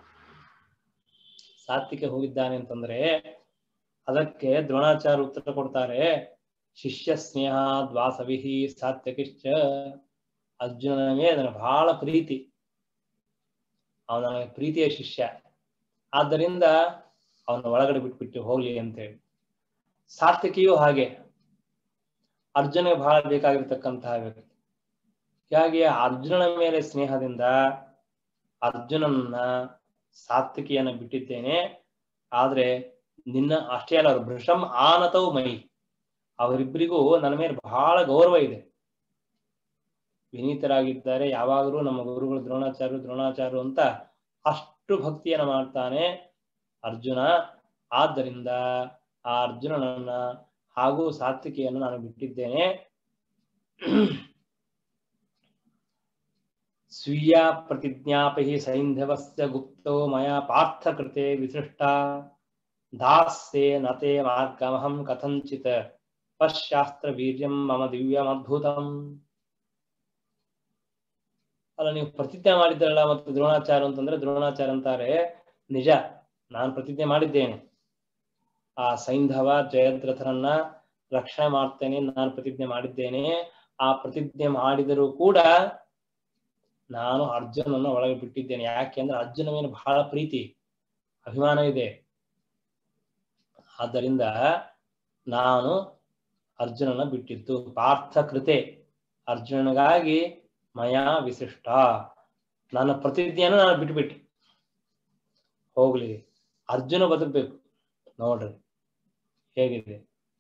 ಸಾತ್ವಿಕೆ ಹೋಗಿದ್ದಾನೆ ಅಂತಂದ್ರೆ ಅದಕ್ಕೆ ದ್ರೋಣಾಚಾರ್ಯ ಉತ್ತರ ಕೊಡ್ತಾರೆ ಶಿಷ್ಯ ಸ್ನೇಹ ದ್ವಾಸವಿಹಿ ಸಾತ್ವಿಕಿಶ್ಚ ಅರ್ಜುನನ ಮೇಲೆ ಅದನ್ನ ಬಹಳ ಪ್ರೀತಿ ಅವನ ಪ್ರೀತಿಯ ಶಿಷ್ಯ ಆದ್ದರಿಂದ ಅವನ ಒಳಗಡೆ ಬಿಟ್ಬಿಟ್ಟು ಹೋಗ್ಲಿ ಅಂತೇಳಿ ಸಾತ್ವಿಕಿಯೂ ಹಾಗೆ ಅರ್ಜುನಿಗೆ ಬಹಳ ಬೇಕಾಗಿರ್ತಕ್ಕಂತಹ ವ್ಯಕ್ತಿ ಹೀಗಾಗಿ ಅರ್ಜುನನ ಮೇಲೆ ಸ್ನೇಹದಿಂದ ಅರ್ಜುನನ್ನ ಸಾತ್ವಿಕಿಯನ್ನ ಬಿಟ್ಟಿದ್ದೇನೆ ಆದ್ರೆ ನಿನ್ನ ಅಷ್ಟೇ ಅಲ್ಲ ಅವ್ರು ಭೃಷಂ ಆನತವು ಮೈ ಅವರಿಬ್ಬರಿಗೂ ನನ್ನ ಮೇಲೆ ಬಹಳ ಗೌರವ ಇದೆ ವಿನೀತರಾಗಿದ್ದಾರೆ ಯಾವಾಗಲೂ ನಮ್ಮ ಗುರುಗಳು ದ್ರೋಣಾಚಾರ್ಯರು ದ್ರೋಣಾಚಾರ್ಯರು ಅಂತ ಅಷ್ಟು ಭಕ್ತಿಯನ್ನ ಮಾಡ್ತಾನೆ ಅರ್ಜುನ ಆದ್ದರಿಂದ ಆ ಅರ್ಜುನನನ್ನ ಹಾಗೂ ಸಾತ್ವಿಕೆಯನ್ನು ನಾನು ಬಿಟ್ಟಿದ್ದೇನೆ ಸ್ವೀಯ ಪ್ರತಿಜ್ಞಾಪಿ ಸೈಂಧವಸ್ಯ ಗುಪ್ತೋ ಮಯ ಪಾರ್ಥ ಕೃತೆ ವಿಸೃಷ್ಟ ದಾಸ್ಯೆ ನತೆ ಮಾರ್ಗಮಹಂ ಕಥಂಚಿತ್ ಪಶ್ಯಾಸ್ತ್ರ ವೀರ್ಯಂ ಮಮ ದಿವ್ಯಮದ್ಭುತಂ ಅಲ್ಲ ನೀವು ಪ್ರತಿಜ್ಞೆ ಮಾಡಿದ್ರಲ್ಲ ಮತ್ತು ದ್ರೋಣಾಚಾರ್ಯ ಅಂತಂದ್ರೆ ದ್ರೋಣಾಚಾರ್ಯ ಅಂತಾರೆ ನಿಜ ನಾನು ಪ್ರತಿಜ್ಞೆ ಮಾಡಿದ್ದೇನೆ ಆ ಸೈಂಧವ ಜಯದ್ರಥರನ್ನ ರಕ್ಷಣೆ ಮಾಡ್ತೇನೆ ನಾನು ಪ್ರತಿಜ್ಞೆ ಮಾಡಿದ್ದೇನೆ ಆ ಪ್ರತಿಜ್ಞೆ ಮಾಡಿದರೂ ಕೂಡ ನಾನು ಅರ್ಜುನನ್ನ ಒಳಗೆ ಬಿಟ್ಟಿದ್ದೇನೆ ಯಾಕೆಂದ್ರೆ ಅರ್ಜುನ ಮೇಲೆ ಬಹಳ ಪ್ರೀತಿ ಅಭಿಮಾನ ಇದೆ ಆದ್ದರಿಂದ ನಾನು ಅರ್ಜುನನ ಬಿಟ್ಟಿದ್ದು ಪಾರ್ಥ ಕೃತೆ ಅರ್ಜುನನಿಗಾಗಿ ಮಯಾ ವಿಶಿಷ್ಟ ನನ್ನ ಪ್ರತಿಜ್ಞೆಯನ್ನು ನಾನು ಬಿಟ್ಬಿಟ್ಟೆ ಹೋಗ್ಲಿ ಅರ್ಜುನ ಬದುಕ್ಬೇಕು ನೋಡ್ರಿ ಹೇಗಿದೆ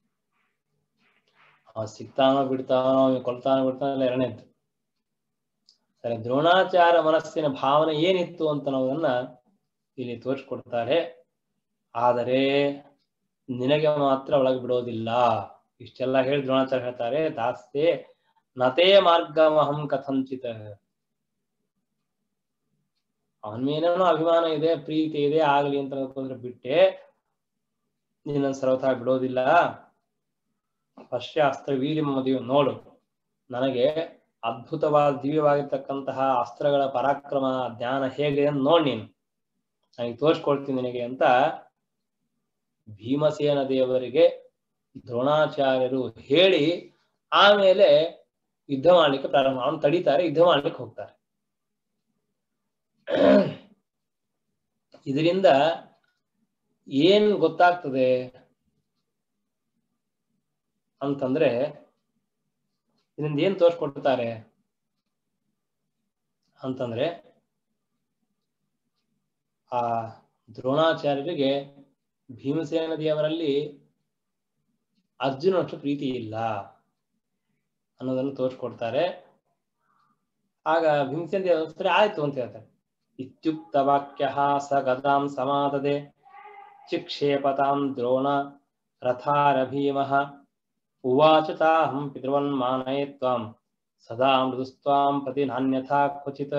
ಅವ ಸಿಗ್ತಾನೋ ಬಿಡ್ತಾನೋ ಕೊಲ್ತಾನೋ ಬಿಡ್ತಾನೋ ಎರಡನೇದ್ದು ಸರಿ ದ್ರೋಣಾಚಾರ ಮನಸ್ಸಿನ ಭಾವನೆ ಏನಿತ್ತು ಅಂತ ಅನ್ನೋದನ್ನ ಇಲ್ಲಿ ತೋರಿಸ್ಕೊಡ್ತಾರೆ ಆದರೆ ನಿನಗೆ ಮಾತ್ರ ಒಳಗೆ ಬಿಡೋದಿಲ್ಲ ಇಷ್ಟೆಲ್ಲ ಹೇಳಿ ದ್ರೋಣಾಚಾರ್ಯ ಹೇಳ್ತಾರೆ ದಾಸ್ತೆ ನತೇ ಮಾರ್ಗಮಹಂ ಕಥಂಚಿತ ಅವನ ಮೇಲೇನೋ ಅಭಿಮಾನ ಇದೆ ಪ್ರೀತಿ ಇದೆ ಆಗ್ಲಿ ಅಂತ ಅನ್ಕೊಂಡ್ರೆ ಬಿಟ್ಟೆ ನಿನ್ನ ಸರ್ವಥ ಬಿಡೋದಿಲ್ಲ ಪಶ್ಚಾಸ್ತ್ರ ವೀರ್ಯ ಮದುವೆ ನೋಡು ನನಗೆ ಅದ್ಭುತವಾದ ದಿವ್ಯವಾಗಿರ್ತಕ್ಕಂತಹ ಅಸ್ತ್ರಗಳ ಪರಾಕ್ರಮ ಜ್ಞಾನ ಹೇಗೆ ಅಂತ ನೋಡ್ ನೀನು ನನಗೆ ತೋರಿಸ್ಕೊಡ್ತೀನಿ ನಿನಗೆ ಅಂತ ಭೀಮಸೇನ ದೇವರಿಗೆ ದ್ರೋಣಾಚಾರ್ಯರು ಹೇಳಿ ಆಮೇಲೆ ಯುದ್ಧ ಮಾಡ್ಲಿಕ್ಕೆ ಪ್ರಾರಂಭ ಅವನು ತಡೀತಾರೆ ಯುದ್ಧ ಮಾಡ್ಲಿಕ್ಕೆ ಹೋಗ್ತಾರೆ ಇದರಿಂದ ಏನ್ ಗೊತ್ತಾಗ್ತದೆ ಅಂತಂದ್ರೆ ಇದರಿಂದ ಏನ್ ತೋರಿಸ್ಕೊಡ್ತಾರೆ ಅಂತಂದ್ರೆ ಆ ದ್ರೋಣಾಚಾರ್ಯರಿಗೆ ಭೀಮಸೇನ ದೇವರಲ್ಲಿ ಅರ್ಜುನಷ್ಟು ಪ್ರೀತಿ ಇಲ್ಲ ಅನ್ನೋದನ್ನು ತೋರಿಸ್ಕೊಡ್ತಾರೆ ಆಗ ಭೀಮಸೇನ ದೇವ ಸರಿ ಆಯ್ತು ಅಂತ ಹೇಳ್ತಾರೆ ಇತ್ಯುಕ್ತ ವಾಕ್ಯ ಸ ಗದಾಂ ಸಮಾದದೆ ಚಿಕ್ಷೇಪತಾಂ ದ್ರೋಣ ರಥಾರ ಭೀಮಃ ಉವಾಚ ತಾಹಂ ಪಿತೃವನ್ಮಾನಯೇ ತ್ವಾಂ ಸದಾ ಮೃದುಸ್ತ್ವಾಂ ಪ್ರತಿ ನಾನ್ಯಥಾ ಕ್ವಚಿತ್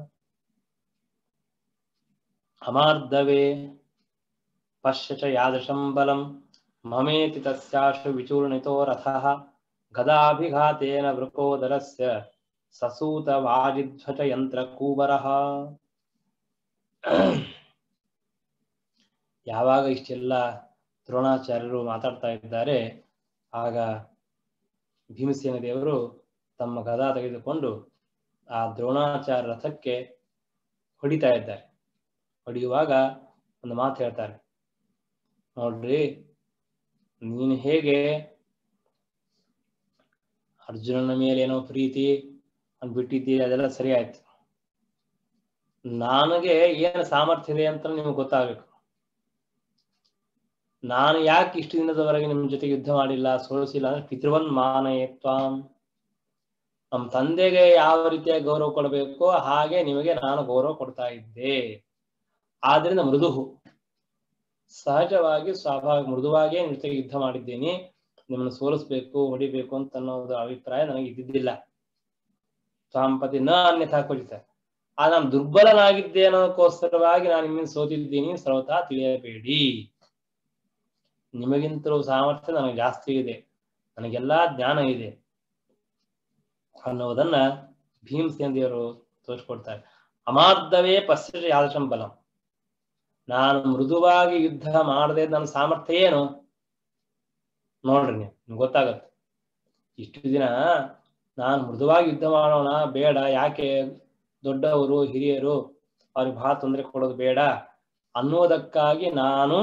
ಅಮಾರ್ಧವೇ ಪಶ್ಯ ಚ ಯಾದೃಶಂ ಬಲಂ ಮಮೇತಿ ತಸ್ಯಾಶು ವಿಚೂರ್ಣಿತೋ ರಥಃ ಗದಾಭಿಘಾತೇನ ವೃಕೋದರಸ್ಯ ಸಸೂತ ವಾಜಿಧ್ವಜ ಯಂತ್ರ ಕೂಬರಃ ಯಾವಾಗ ಇಷ್ಟೆಲ್ಲ ದ್ರೋಣಾಚಾರ್ಯರು ಮಾತಾಡ್ತಾ ಇದ್ದಾರೆ ಆಗ ಭೀಮಸೇನ ದೇವರು ತಮ್ಮ ಗದಾ ತೆಗೆದುಕೊಂಡು ಆ ದ್ರೋಣಾಚಾರ್ಯ ರಥಕ್ಕೆ ಹೊಡಿತಾ ಇದ್ದಾರೆ ಹೊಡೆಯುವಾಗ ಒಂದು ಮಾತು ಹೇಳ್ತಾರೆ ನೋಡ್ರಿ ನೀನು ಹೇಗೆ ಅರ್ಜುನನ ಮೇಲೆ ಏನೋ ಪ್ರೀತಿ ಅಂತ ಬಿಟ್ಟಿದ್ದೀರಿ ಅದೆಲ್ಲ ಸರಿ ಆಯ್ತು ನನಗೆ ಏನು ಸಾಮರ್ಥ್ಯ ಇದೆ ಅಂತ ನಿಮ್ಗೆ ಗೊತ್ತಾಗಬೇಕು ನಾನು ಯಾಕೆ ಇಷ್ಟು ದಿನದವರೆಗೆ ನಿಮ್ ಜೊತೆ ಯುದ್ಧ ಮಾಡಿಲ್ಲ ಸೋಲಿಸಿಲ್ಲ ಅಂದ್ರೆ ಪಿತೃವನ್ ಮಾನಯತ್ವಾಂ ನಮ್ಮ ತಂದೆಗೆ ಯಾವ ರೀತಿಯ ಗೌರವ ಕೊಡಬೇಕು ಹಾಗೆ ನಿಮಗೆ ನಾನು ಗೌರವ ಕೊಡ್ತಾ ಇದ್ದೆ ಆದ್ರಿಂದ ಮೃದುಹು ಸಹಜವಾಗಿ ಸ್ವಾಭಾವಿಕ ಮೃದುವಾಗಿಯೇ ನಿಮ್ಮ ಜೊತೆಗೆ ಯುದ್ಧ ಮಾಡಿದ್ದೀನಿ ನಿಮ್ಮನ್ನು ಸೋಲಿಸ್ಬೇಕು ಹೊಡಿಬೇಕು ಅಂತ ಅನ್ನೋದು ಅಭಿಪ್ರಾಯ ನನಗೆ ಇದ್ದಿದ್ದಿಲ್ಲ ಸ್ವಾಂಪತಿ ನ ಅನ್ಯಥಾ ಕೊಡಿತ ಆ ನಾನು ದುರ್ಬಲನಾಗಿದ್ದೆ ಅನ್ನೋದಕ್ಕೋಸ್ಕರವಾಗಿ ನಾನು ನಿಮ್ಮಿಂದ ಸೋತಿದ್ದೀನಿ ಸರ್ವತಾ ತಿಳಿಯಬೇಡಿ ನಿಮಗಿಂತಲೂ ಸಾಮರ್ಥ್ಯ ನನಗೆ ಜಾಸ್ತಿ ಇದೆ ನನಗೆಲ್ಲಾ ಜ್ಞಾನ ಇದೆ ಅನ್ನೋದನ್ನ ಭೀಮಸೇನ ದೇವರು ತೋರಿಸ್ಕೊಡ್ತಾರೆ ಅಮಾರ್ಧವೇ ಪಶ್ಚಿಮ ಯಾದಶಂ ಬಲಂ ನಾನು ಮೃದುವಾಗಿ ಯುದ್ಧ ಮಾಡದೆ ನನ್ನ ಸಾಮರ್ಥ್ಯ ಏನು ನೋಡ್ರಿ ನೀವು ನಿಮ್ಗೆ ಗೊತ್ತಾಗತ್ತೆ ಇಷ್ಟು ದಿನ ನಾನು ಮೃದುವಾಗಿ ಯುದ್ಧ ಮಾಡೋಣ ಬೇಡ ಯಾಕೆ ದೊಡ್ಡವರು ಹಿರಿಯರು ಅವ್ರಿಗೆ ಬಹಳ ತೊಂದರೆ ಕೊಡೋದು ಬೇಡ ಅನ್ನೋದಕ್ಕಾಗಿ ನಾನು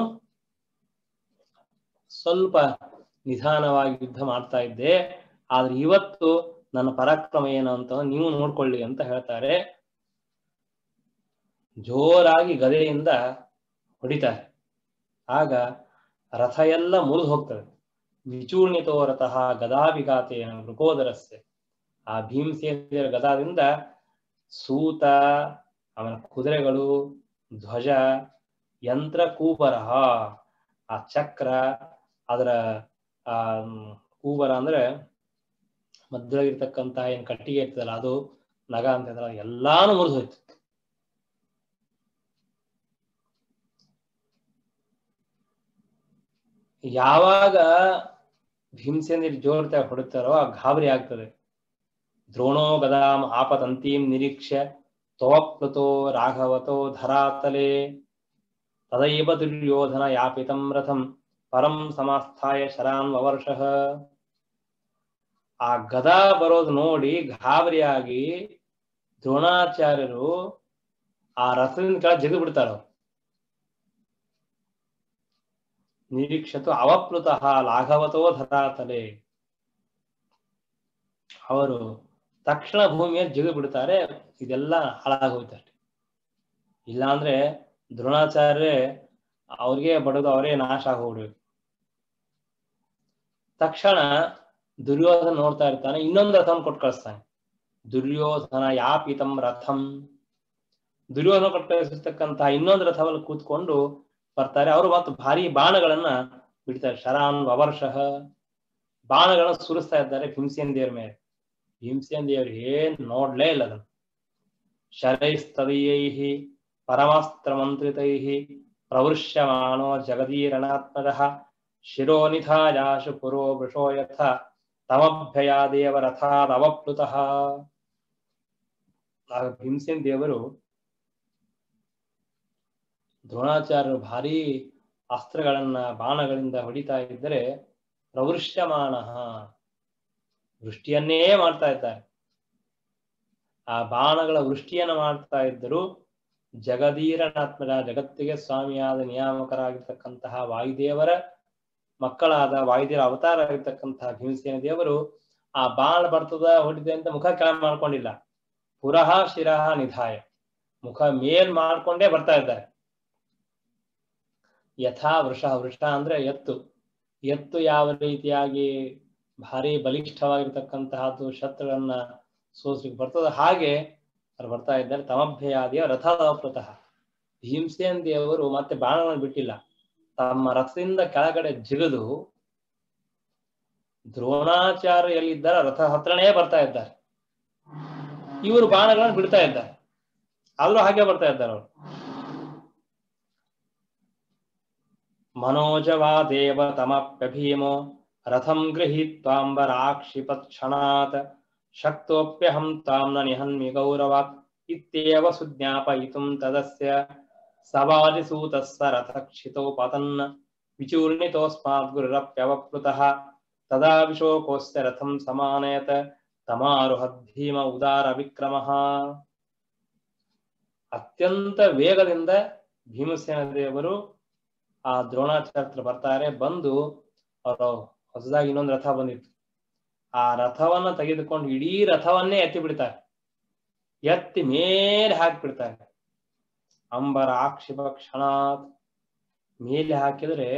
ಸ್ವಲ್ಪ ನಿಧಾನವಾಗಿ ಯುದ್ಧ ಮಾಡ್ತಾ ಇದ್ದೆ ಆದ್ರೆ ಇವತ್ತು ನನ್ನ ಪರಾಕ್ರಮ ಏನು ಅಂತ ನೀವು ನೋಡ್ಕೊಳ್ಳಿ ಅಂತ ಹೇಳ್ತಾರೆ ಜೋರಾಗಿ ಗದೆಯಿಂದ ಹೊಡಿತಾರೆ ಆಗ ರಥ ಎಲ್ಲ ಮುರಿದು ಹೋಗ್ತದೆ ವಿಚೂರ್ಣಿತೋ ರಥಃ ಗದಾಭಿಘಾತೇನ ಮೃಗೋದರಸ್ಯ ಆ ಭೀಮಸೇನ ಗದಾದಿಂದ ಸೂತ ಅವನ ಕುದುರೆಗಳು ಧ್ವಜ ಯಂತ್ರ ಕೂಬರಹ ಆ ಚಕ್ರ ಅದರ ಆ ಕೂಬರ ಅಂದ್ರೆ ಮಧ್ಯವಾಗಿರ್ತಕ್ಕಂತಹ ಏನ್ ಕಟ್ಟಿಗೆ ಇರ್ತದಲ್ಲ ಅದು ನಗ ಅಂತ ಇದ್ರಲ್ಲ ಎಲ್ಲಾನು ಮುರಿದು ಹೋಯ್ತು ಯಾವಾಗ ಭೀಮಸೇನಿರ್ ಜೋರ್ತ ಹೊಡುತ್ತಾರೋ ಆ ಗಾಬರಿ ಆಗ್ತದೆ ದ್ರೋಣೋ ಗದಾಂ ಆಪತಂತೀಂ ನಿರೀಕ್ಷ್ಯ ತೋಪ್ಲುತೋ ರಾಘವತೋ ಧರಾತಲೆ ತದೈವ ದುರ್ಯೋಧನ ಯಾಪಿತಂ ರಥಂ ಪರಂ ಸಮಾಸ್ಥಾಯ ಶರಾನ್ ವವರ್ಷಃ ಆ ಗದಾ ಬರೋದು ನೋಡಿ ಗಾಬರಿಯಾಗಿ ದ್ರೋಣಾಚಾರ್ಯರು ಆ ರಥದಿಂದ ಕೆಳ ಜಗದು ಬಿಡ್ತಾರ ನಿರೀಕ್ಷತು ಅವಪ್ಲುತಃ ಲಾಘವತೋ ಧರಾತಲೆ ಅವರು ತಕ್ಷಣ ಭೂಮಿಯ ಜಿಗು ಬಿಡ್ತಾರೆ ಇದೆಲ್ಲ ಹಾಳಾಗೋಯ್ತಷ್ಟೆ ಇಲ್ಲಾಂದ್ರೆ ದ್ರೋಣಾಚಾರ್ಯ ಅವ್ರಿಗೆ ಬಡದು ಅವರೇ ನಾಶ ಆಗೋಗ್ಬಿಡ್ಬೇಕು ತಕ್ಷಣ ದುರ್ಯೋಧನ ನೋಡ್ತಾ ಇರ್ತಾನೆ ಇನ್ನೊಂದು ರಥವನ್ನು ಕೊಟ್ಟು ಕಳಿಸ್ತಾನೆ ದುರ್ಯೋಧನ ಯಾಪಿತಂ ರಥಂ ದುರ್ಯೋಧನ ಕೊಟ್ಟು ಕಳಿಸಿರ್ತಕ್ಕಂತಹ ಇನ್ನೊಂದು ರಥವನ್ನು ಕೂತ್ಕೊಂಡು ಬರ್ತಾರೆ ಅವರು ಮತ್ತು ಭಾರಿ ಬಾಣಗಳನ್ನ ಬಿಡ್ತಾರೆ ಶರಾನ್ ವವರ್ಷಃ ಬಾಣಗಳನ್ನ ಸುರಿಸ್ತಾ ಇದ್ದಾರೆ ಭೀಮಸೇನ್ ದೇವ್ರ ಮೇಲೆ ಭೀಮಸೇನ್ ದೇವ್ರು ಏನ್ ನೋಡ್ಲೇ ಇಲ್ಲ ಅದನ್ನು ಶರೈಸ್ತದೀಯೈ ಪರಮಾಸ್ತ್ರ ಮಂತ್ರಿತೈ ಪ್ರವೃಶ್ಯಮಾನೋ ಜಗದೀರಣಾತ್ಮಜ ಶಿರೋನಿಧಾಯಾಶು ಪುರೋ ವೃಷೋ ಯಥ ತಮಭ್ಯಯಾದೇವ ರಥಾದ ಅವಪ್ಲುತಃ ಆಗ ಭೀಮಸೇನ್ ದೇವರು ದ್ರೋಣಾಚಾರ್ಯರು ಭಾರಿ ಅಸ್ತ್ರಗಳನ್ನ ಬಾಣಗಳಿಂದ ಹೊಡಿತಾ ಇದ್ದರೆ ಪ್ರವೃಶ್ಯಮಾನ ವೃಷ್ಟಿಯನ್ನೇ ಮಾಡ್ತಾ ಇದ್ದಾರೆ ಆ ಬಾಣಗಳ ವೃಷ್ಟಿಯನ್ನ ಮಾಡ್ತಾ ಇದ್ದರು ಜಗದೀರನಾತ್ಮಜ ಜಗತ್ತಿಗೆ ಸ್ವಾಮಿಯಾದ ನಿಯಾಮಕರಾಗಿರ್ತಕ್ಕಂತಹ ವಾಯುದೇವರ ಮಕ್ಕಳಾದ ವಾಯುದೇವರ ಅವತಾರ ಆಗಿರ್ತಕ್ಕಂತಹ ಭೀಮಸೇನ ದೇವರು ಆ ಬಾಣ ಬರ್ತದ ಹೊಡಿದೆ ಅಂತ ಮುಖ ಕೆಳ ಮಾಡ್ಕೊಂಡಿಲ್ಲ ಪುರಃ ಶಿರಃ ನಿಧಾಯ ಮುಖ ಮೇಲ್ ಮಾಡ್ಕೊಂಡೇ ಬರ್ತಾ ಇದ್ದಾರೆ ಯಥಾ ವೃಷ ವೃಷ ಅಂದ್ರೆ ಎತ್ತು ಎತ್ತು ಯಾವ ರೀತಿಯಾಗಿ ಭಾರಿ ಬಲಿಷ್ಠವಾಗಿರ್ತಕ್ಕಂತಹದ್ದು ಶತ್ರುಗಳನ್ನ ಸೋಸ್ಲಿಕ್ಕೆ ಬರ್ತದ ಹಾಗೆ ಅವ್ರು ಬರ್ತಾ ಇದ್ದಾರೆ ತಮಭ್ಯಯಾದಿಯ ರಥದವೃತಃ ಭೀಮಸೇನ್ ದೇವರು ಮತ್ತೆ ಬಾಣಗಳನ್ನು ಬಿಟ್ಟಿಲ್ಲ ತಮ್ಮ ರಥದಿಂದ ಕೆಳಗಡೆ ಜಿಗಿದು ದ್ರೋಣಾಚಾರ್ಯ ಎಲ್ಲಿದ್ದಾರೆ ರಥ ಹತ್ರನೇ ಬರ್ತಾ ಇದ್ದಾರೆ ಇವರು ಬಾಣಗಳನ್ನು ಬಿಡ್ತಾ ಇದ್ದಾರೆ ಅಲ್ಲೂ ಹಾಗೆ ಬರ್ತಾ ಇದ್ದಾರೆ ಅವರು ಮನೋಜವಾದೇವ ತಮಪ್ಯಭೀಮೋ ರಥಂ ಗೃಹೀತ್ವಾಂಬರಾಕ್ಷಿಪತ್ಕ್ಷಣಾತ್ ಶಕ್ತೋಪ್ಯಹಂ ತಾಂ ನ ನಿಹನ್ಮಿ ಗೌರವಾತ್ ಇತ್ಯೇವ ಸುಜ್ಞಾಪಯಿತುಂ ತದಸ್ಯ ಸವಾದಿಸೂತಸ್ಸ ರಥಕ್ಷಿತೋ ಪತನ್ ವಿಚೂರ್ಣಿತೋಸ್ಮಾತ್ ಗುರುರಪ್ಯವಪ್ಲುತಃ ತದಾ ವಿಶೋಕೋಸ್ಯ ರಥಂ ಸಮಾನಯತ ತಮಾರುಹದ್ ಭೀಮ ಉದಾರ ವಿಕ್ರಮಃ ಅತ್ಯಂತ ವೇಗದಿಂದ ಭೀಮಸೇನ ದೇವರು ಆ ದ್ರೋಣಾಚಾರ್ಯ ಹತ್ರ ಬರ್ತಾರೆ ಬಂದು ಅವರು ಹೊಸದಾಗಿ ಇನ್ನೊಂದು ರಥ ಬಂದಿತ್ತು ಆ ರಥವನ್ನ ತೆಗೆದುಕೊಂಡು ಇಡೀ ರಥವನ್ನೇ ಎತ್ತಿ ಬಿಡ್ತಾರೆ ಎತ್ತಿ ಮೇಲೆ ಹಾಕಿಬಿಡ್ತಾರೆ ಅಂಬರ ಆಕ್ಷಿಪ ಕ್ಷಣಾತ್ ಮೇಲೆ ಹಾಕಿದ್ರೆ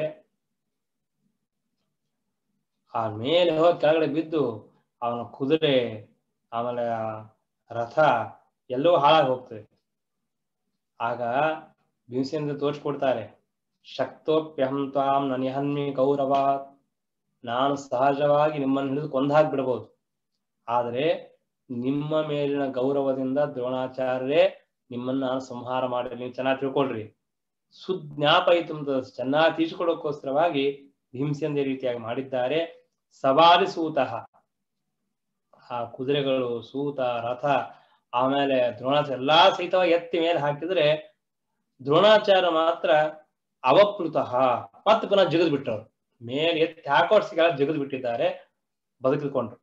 ಆ ಮೇಲೆ ಹೋಗಿ ಕೆಳಗಡೆ ಬಿದ್ದು ಅವನ ಕುದುರೆ ಆಮೇಲೆ ಆ ರಥ ಎಲ್ಲವೂ ಹಾಳಾಗಿ ಹೋಗ್ತದೆ ಆಗ ಭೀಮಸೇಂದ್ರ ತೋರಿಸ್ಕೊಡ್ತಾರೆ ಶಕ್ತೋಪ್ಯಹಂ ತ್ವಾಂ ನ ನಿಹನ್ಮಿ ಗೌರವಾತ್ ನಾನು ಸಹಜವಾಗಿ ನಿಮ್ಮನ್ನು ಹಿಡಿದು ಕೊಂದಾಕ್ಬಿಡ್ಬೋದು ಆದರೆ ನಿಮ್ಮ ಮೇಲಿನ ಗೌರವದಿಂದ ದ್ರೋಣಾಚಾರ್ಯರೇ ನಿಮ್ಮನ್ನ ನಾನು ಸಂಹಾರ ಮಾಡಿ ನೀವು ಚೆನ್ನಾಗಿ ತಿಳ್ಕೊಳ್ರಿ ಸುಜ್ಞಾಪಯಿತು ಅಂತ ಚೆನ್ನಾಗಿ ತೀರ್ಸ್ಕೊಡೋಕ್ಕೋಸ್ಕರವಾಗಿ ಭೀಮಸೇಂದ್ರ ರೀತಿಯಾಗಿ ಮಾಡಿದ್ದಾರೆ ಸವಾರಿ ಸೂತಃ ಆ ಕುದುರೆಗಳು ಸೂತ ರಥ ಆಮೇಲೆ ದ್ರೋಣಾಚಾರ್ಯ ಎಲ್ಲಾ ಸಹಿತವಾಗಿ ಎತ್ತಿ ಮೇಲೆ ಹಾಕಿದ್ರೆ ದ್ರೋಣಾಚಾರ್ಯ ಮಾತ್ರ ಅವಪ್ಲುತಃ ಮತ್ತೆ ಪುನಃ ಜಗದ್ ಬಿಟ್ಟರು ಮೇಲೆ ಎತ್ತಿ ಹಾಕೋರ್ಸಿಗೆಲ್ಲ ಜಗದ್ ಬಿಟ್ಟಿದ್ದಾರೆ ಬದುಕಿಕೊಂಡ್ರು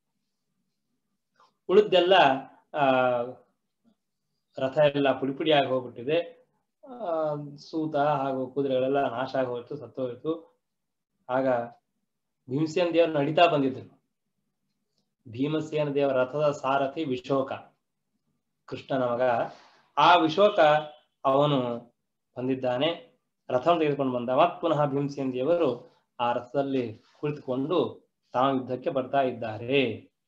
ಉಳಿದೆಲ್ಲ ಆ ರಥ ಎಲ್ಲ ಪುಡಿ ಪುಡಿಯಾಗಿ ಹೋಗ್ಬಿಟ್ಟಿದೆ ಆ ಸೂತ ಹಾಗೂ ಕುದುರೆಗಳೆಲ್ಲ ನಾಶ ಆಗಿ ಹೋಯ್ತು ಸತ್ತೋಯ್ತು ಆಗ ಭೀಮಸೇನ ದೇವರು ನಡೀತಾ ಬಂದಿದ್ರು ಭೀಮಸೇನ ದೇವರ ರಥದ ಸಾರಥಿ ವಿಶೋಕ ಕೃಷ್ಣನ ಮಗ ಆ ವಿಶೋಕ ಅವನು ಬಂದಿದ್ದಾನೆ ರಥವನ್ನು ತೆಗೆದುಕೊಂಡು ಬಂದ ಮತ್ ಪುನಃ ಭೀಮಸೇನ್ ದೇವರು ಆ ರಥದಲ್ಲಿ ಕುಳಿತುಕೊಂಡು ತಾವು ಯುದ್ಧಕ್ಕೆ ಬರ್ತಾ ಇದ್ದಾರೆ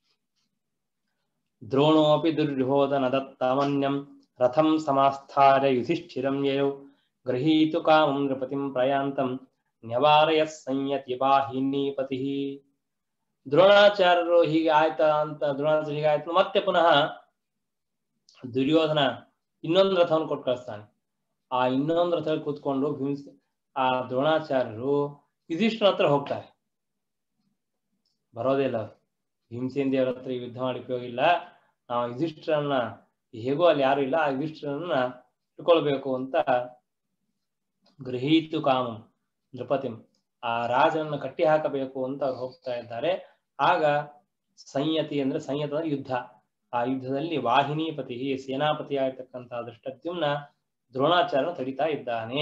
ದ್ರೋಣೋಪಿ ದುರ್ಯೋಧನ ದತ್ತಮನ್ಯಂ ರಥಂ ಸಮಾಸ್ಥಾರ್ಯ ಯುಧಿಷ್ಠಿರಂ ಯಯೌ ಗೃಹೀತು ಕಾಮಂ ನೃಪತಿಂ ಪ್ರಯಾಂತಂ ನ್ಯವಾರಯ ಸಂಯತಿ ವಾಹಿನೀಪತಿ ದ್ರೋಣಾಚಾರ್ಯರು ಹೀಗೆ ಆಯ್ತಾ ಅಂತ ದ್ರೋಣಾಚಾರ್ಯ ಹೀಗೆ ಆಯ್ತು ಮತ್ತೆ ಪುನಃ ದುರ್ಯೋಧನ ಇನ್ನೊಂದು ರಥವನ್ನು ಕೊಟ್ಟು ಕಳಿಸ್ತಾನೆ ಆ ಇನ್ನೊಂದು ರಥದಲ್ಲಿ ಕೂತ್ಕೊಂಡು ಭೀಮ್ಸ ಆ ದ್ರೋಣಾಚಾರ್ಯರು ಯುಧಿಷ್ಠರ ಹತ್ರ ಹೋಗ್ತಾರೆ ಬರೋದೇ ಇಲ್ಲ ಭೀಮಸೇನ್ ದೇವರ ಹತ್ರ ಈ ಯುದ್ಧ ಮಾಡಿ ಉಪಯೋಗ ಇಲ್ಲ ನಾವು ಯುಧಿಷ್ಠರನ್ನ ಹೇಗೋ ಅಲ್ಲಿ ಯಾರು ಇಲ್ಲ ಆ ಯುಧಿಷ್ಠರನ್ನ ಇಟ್ಕೊಳ್ಬೇಕು ಅಂತ ಗೃಹೀತು ಕಾಮಂ ನೃಪತಿಂ ಆ ರಾಜನನ್ನ ಕಟ್ಟಿ ಹಾಕಬೇಕು ಅಂತ ಅವ್ರು ಹೋಗ್ತಾ ಇದ್ದಾರೆ ಆಗ ಸಂಯತಿ ಅಂದ್ರೆ ಸಂಯತ ಅಂದ್ರೆ ಯುದ್ಧ ಆ ಯುದ್ಧದಲ್ಲಿ ವಾಹಿನಿಪತಿ ಸೇನಾಪತಿ ಆಗಿರ್ತಕ್ಕಂತಹ ದೃಷ್ಟದ್ಯುಮ್ನ ದ್ರೋಣಾಚಾರ್ಯನ ತಡಿತಾ ಇದ್ದಾನೆ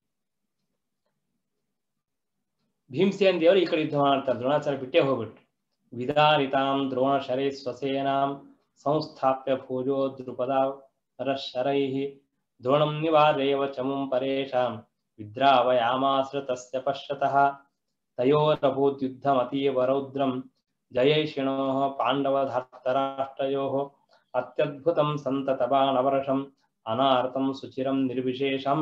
ಭೀಮಸೇನ್ ದೇವರು ಈ ಕಡೆ ಯುದ್ಧ ಮಾಡ್ತಾರೆ ದ್ರೋಣಾಚಾರ್ಯ ಬಿಟ್ಟೇ ಹೋಗ್ಬಿಟ್ರು ವಿದಾರಿತಾಂ ದ್ರೋಣ ಶರೈ ಸ್ವಸೇನಾಂ ಸಂಸ್ಥಾಪ್ಯ ಭೂಜೋ ದ್ರುಪದ ಪರಶರೈ ದ್ರೋಣಂ ನಿವಾರ್ಯವ ಚಮುಂ ಪರೇಶಾಂ ವಿದ್ರಾವಯಾಮಾಸ್ರ ತಸ್ಯ ಪಶ್ಯತಃ ತಯೋರಭೂದ್ಯುದ್ಧಮತೀವ ರೌದ್ರಂ ಜಯೈಷಿಣೋ ಪಾಂಡವಧಾರ್ತರಾಷ್ಟ್ರಯೋ ಅತ್ಯದ್ಭುತಂ ಸಂತತಬಾಣವರ್ಷಂ ಅನಾರ್ಥಂ ಸುಚಿರಂ ನಿರ್ವಿಶೇಷಂ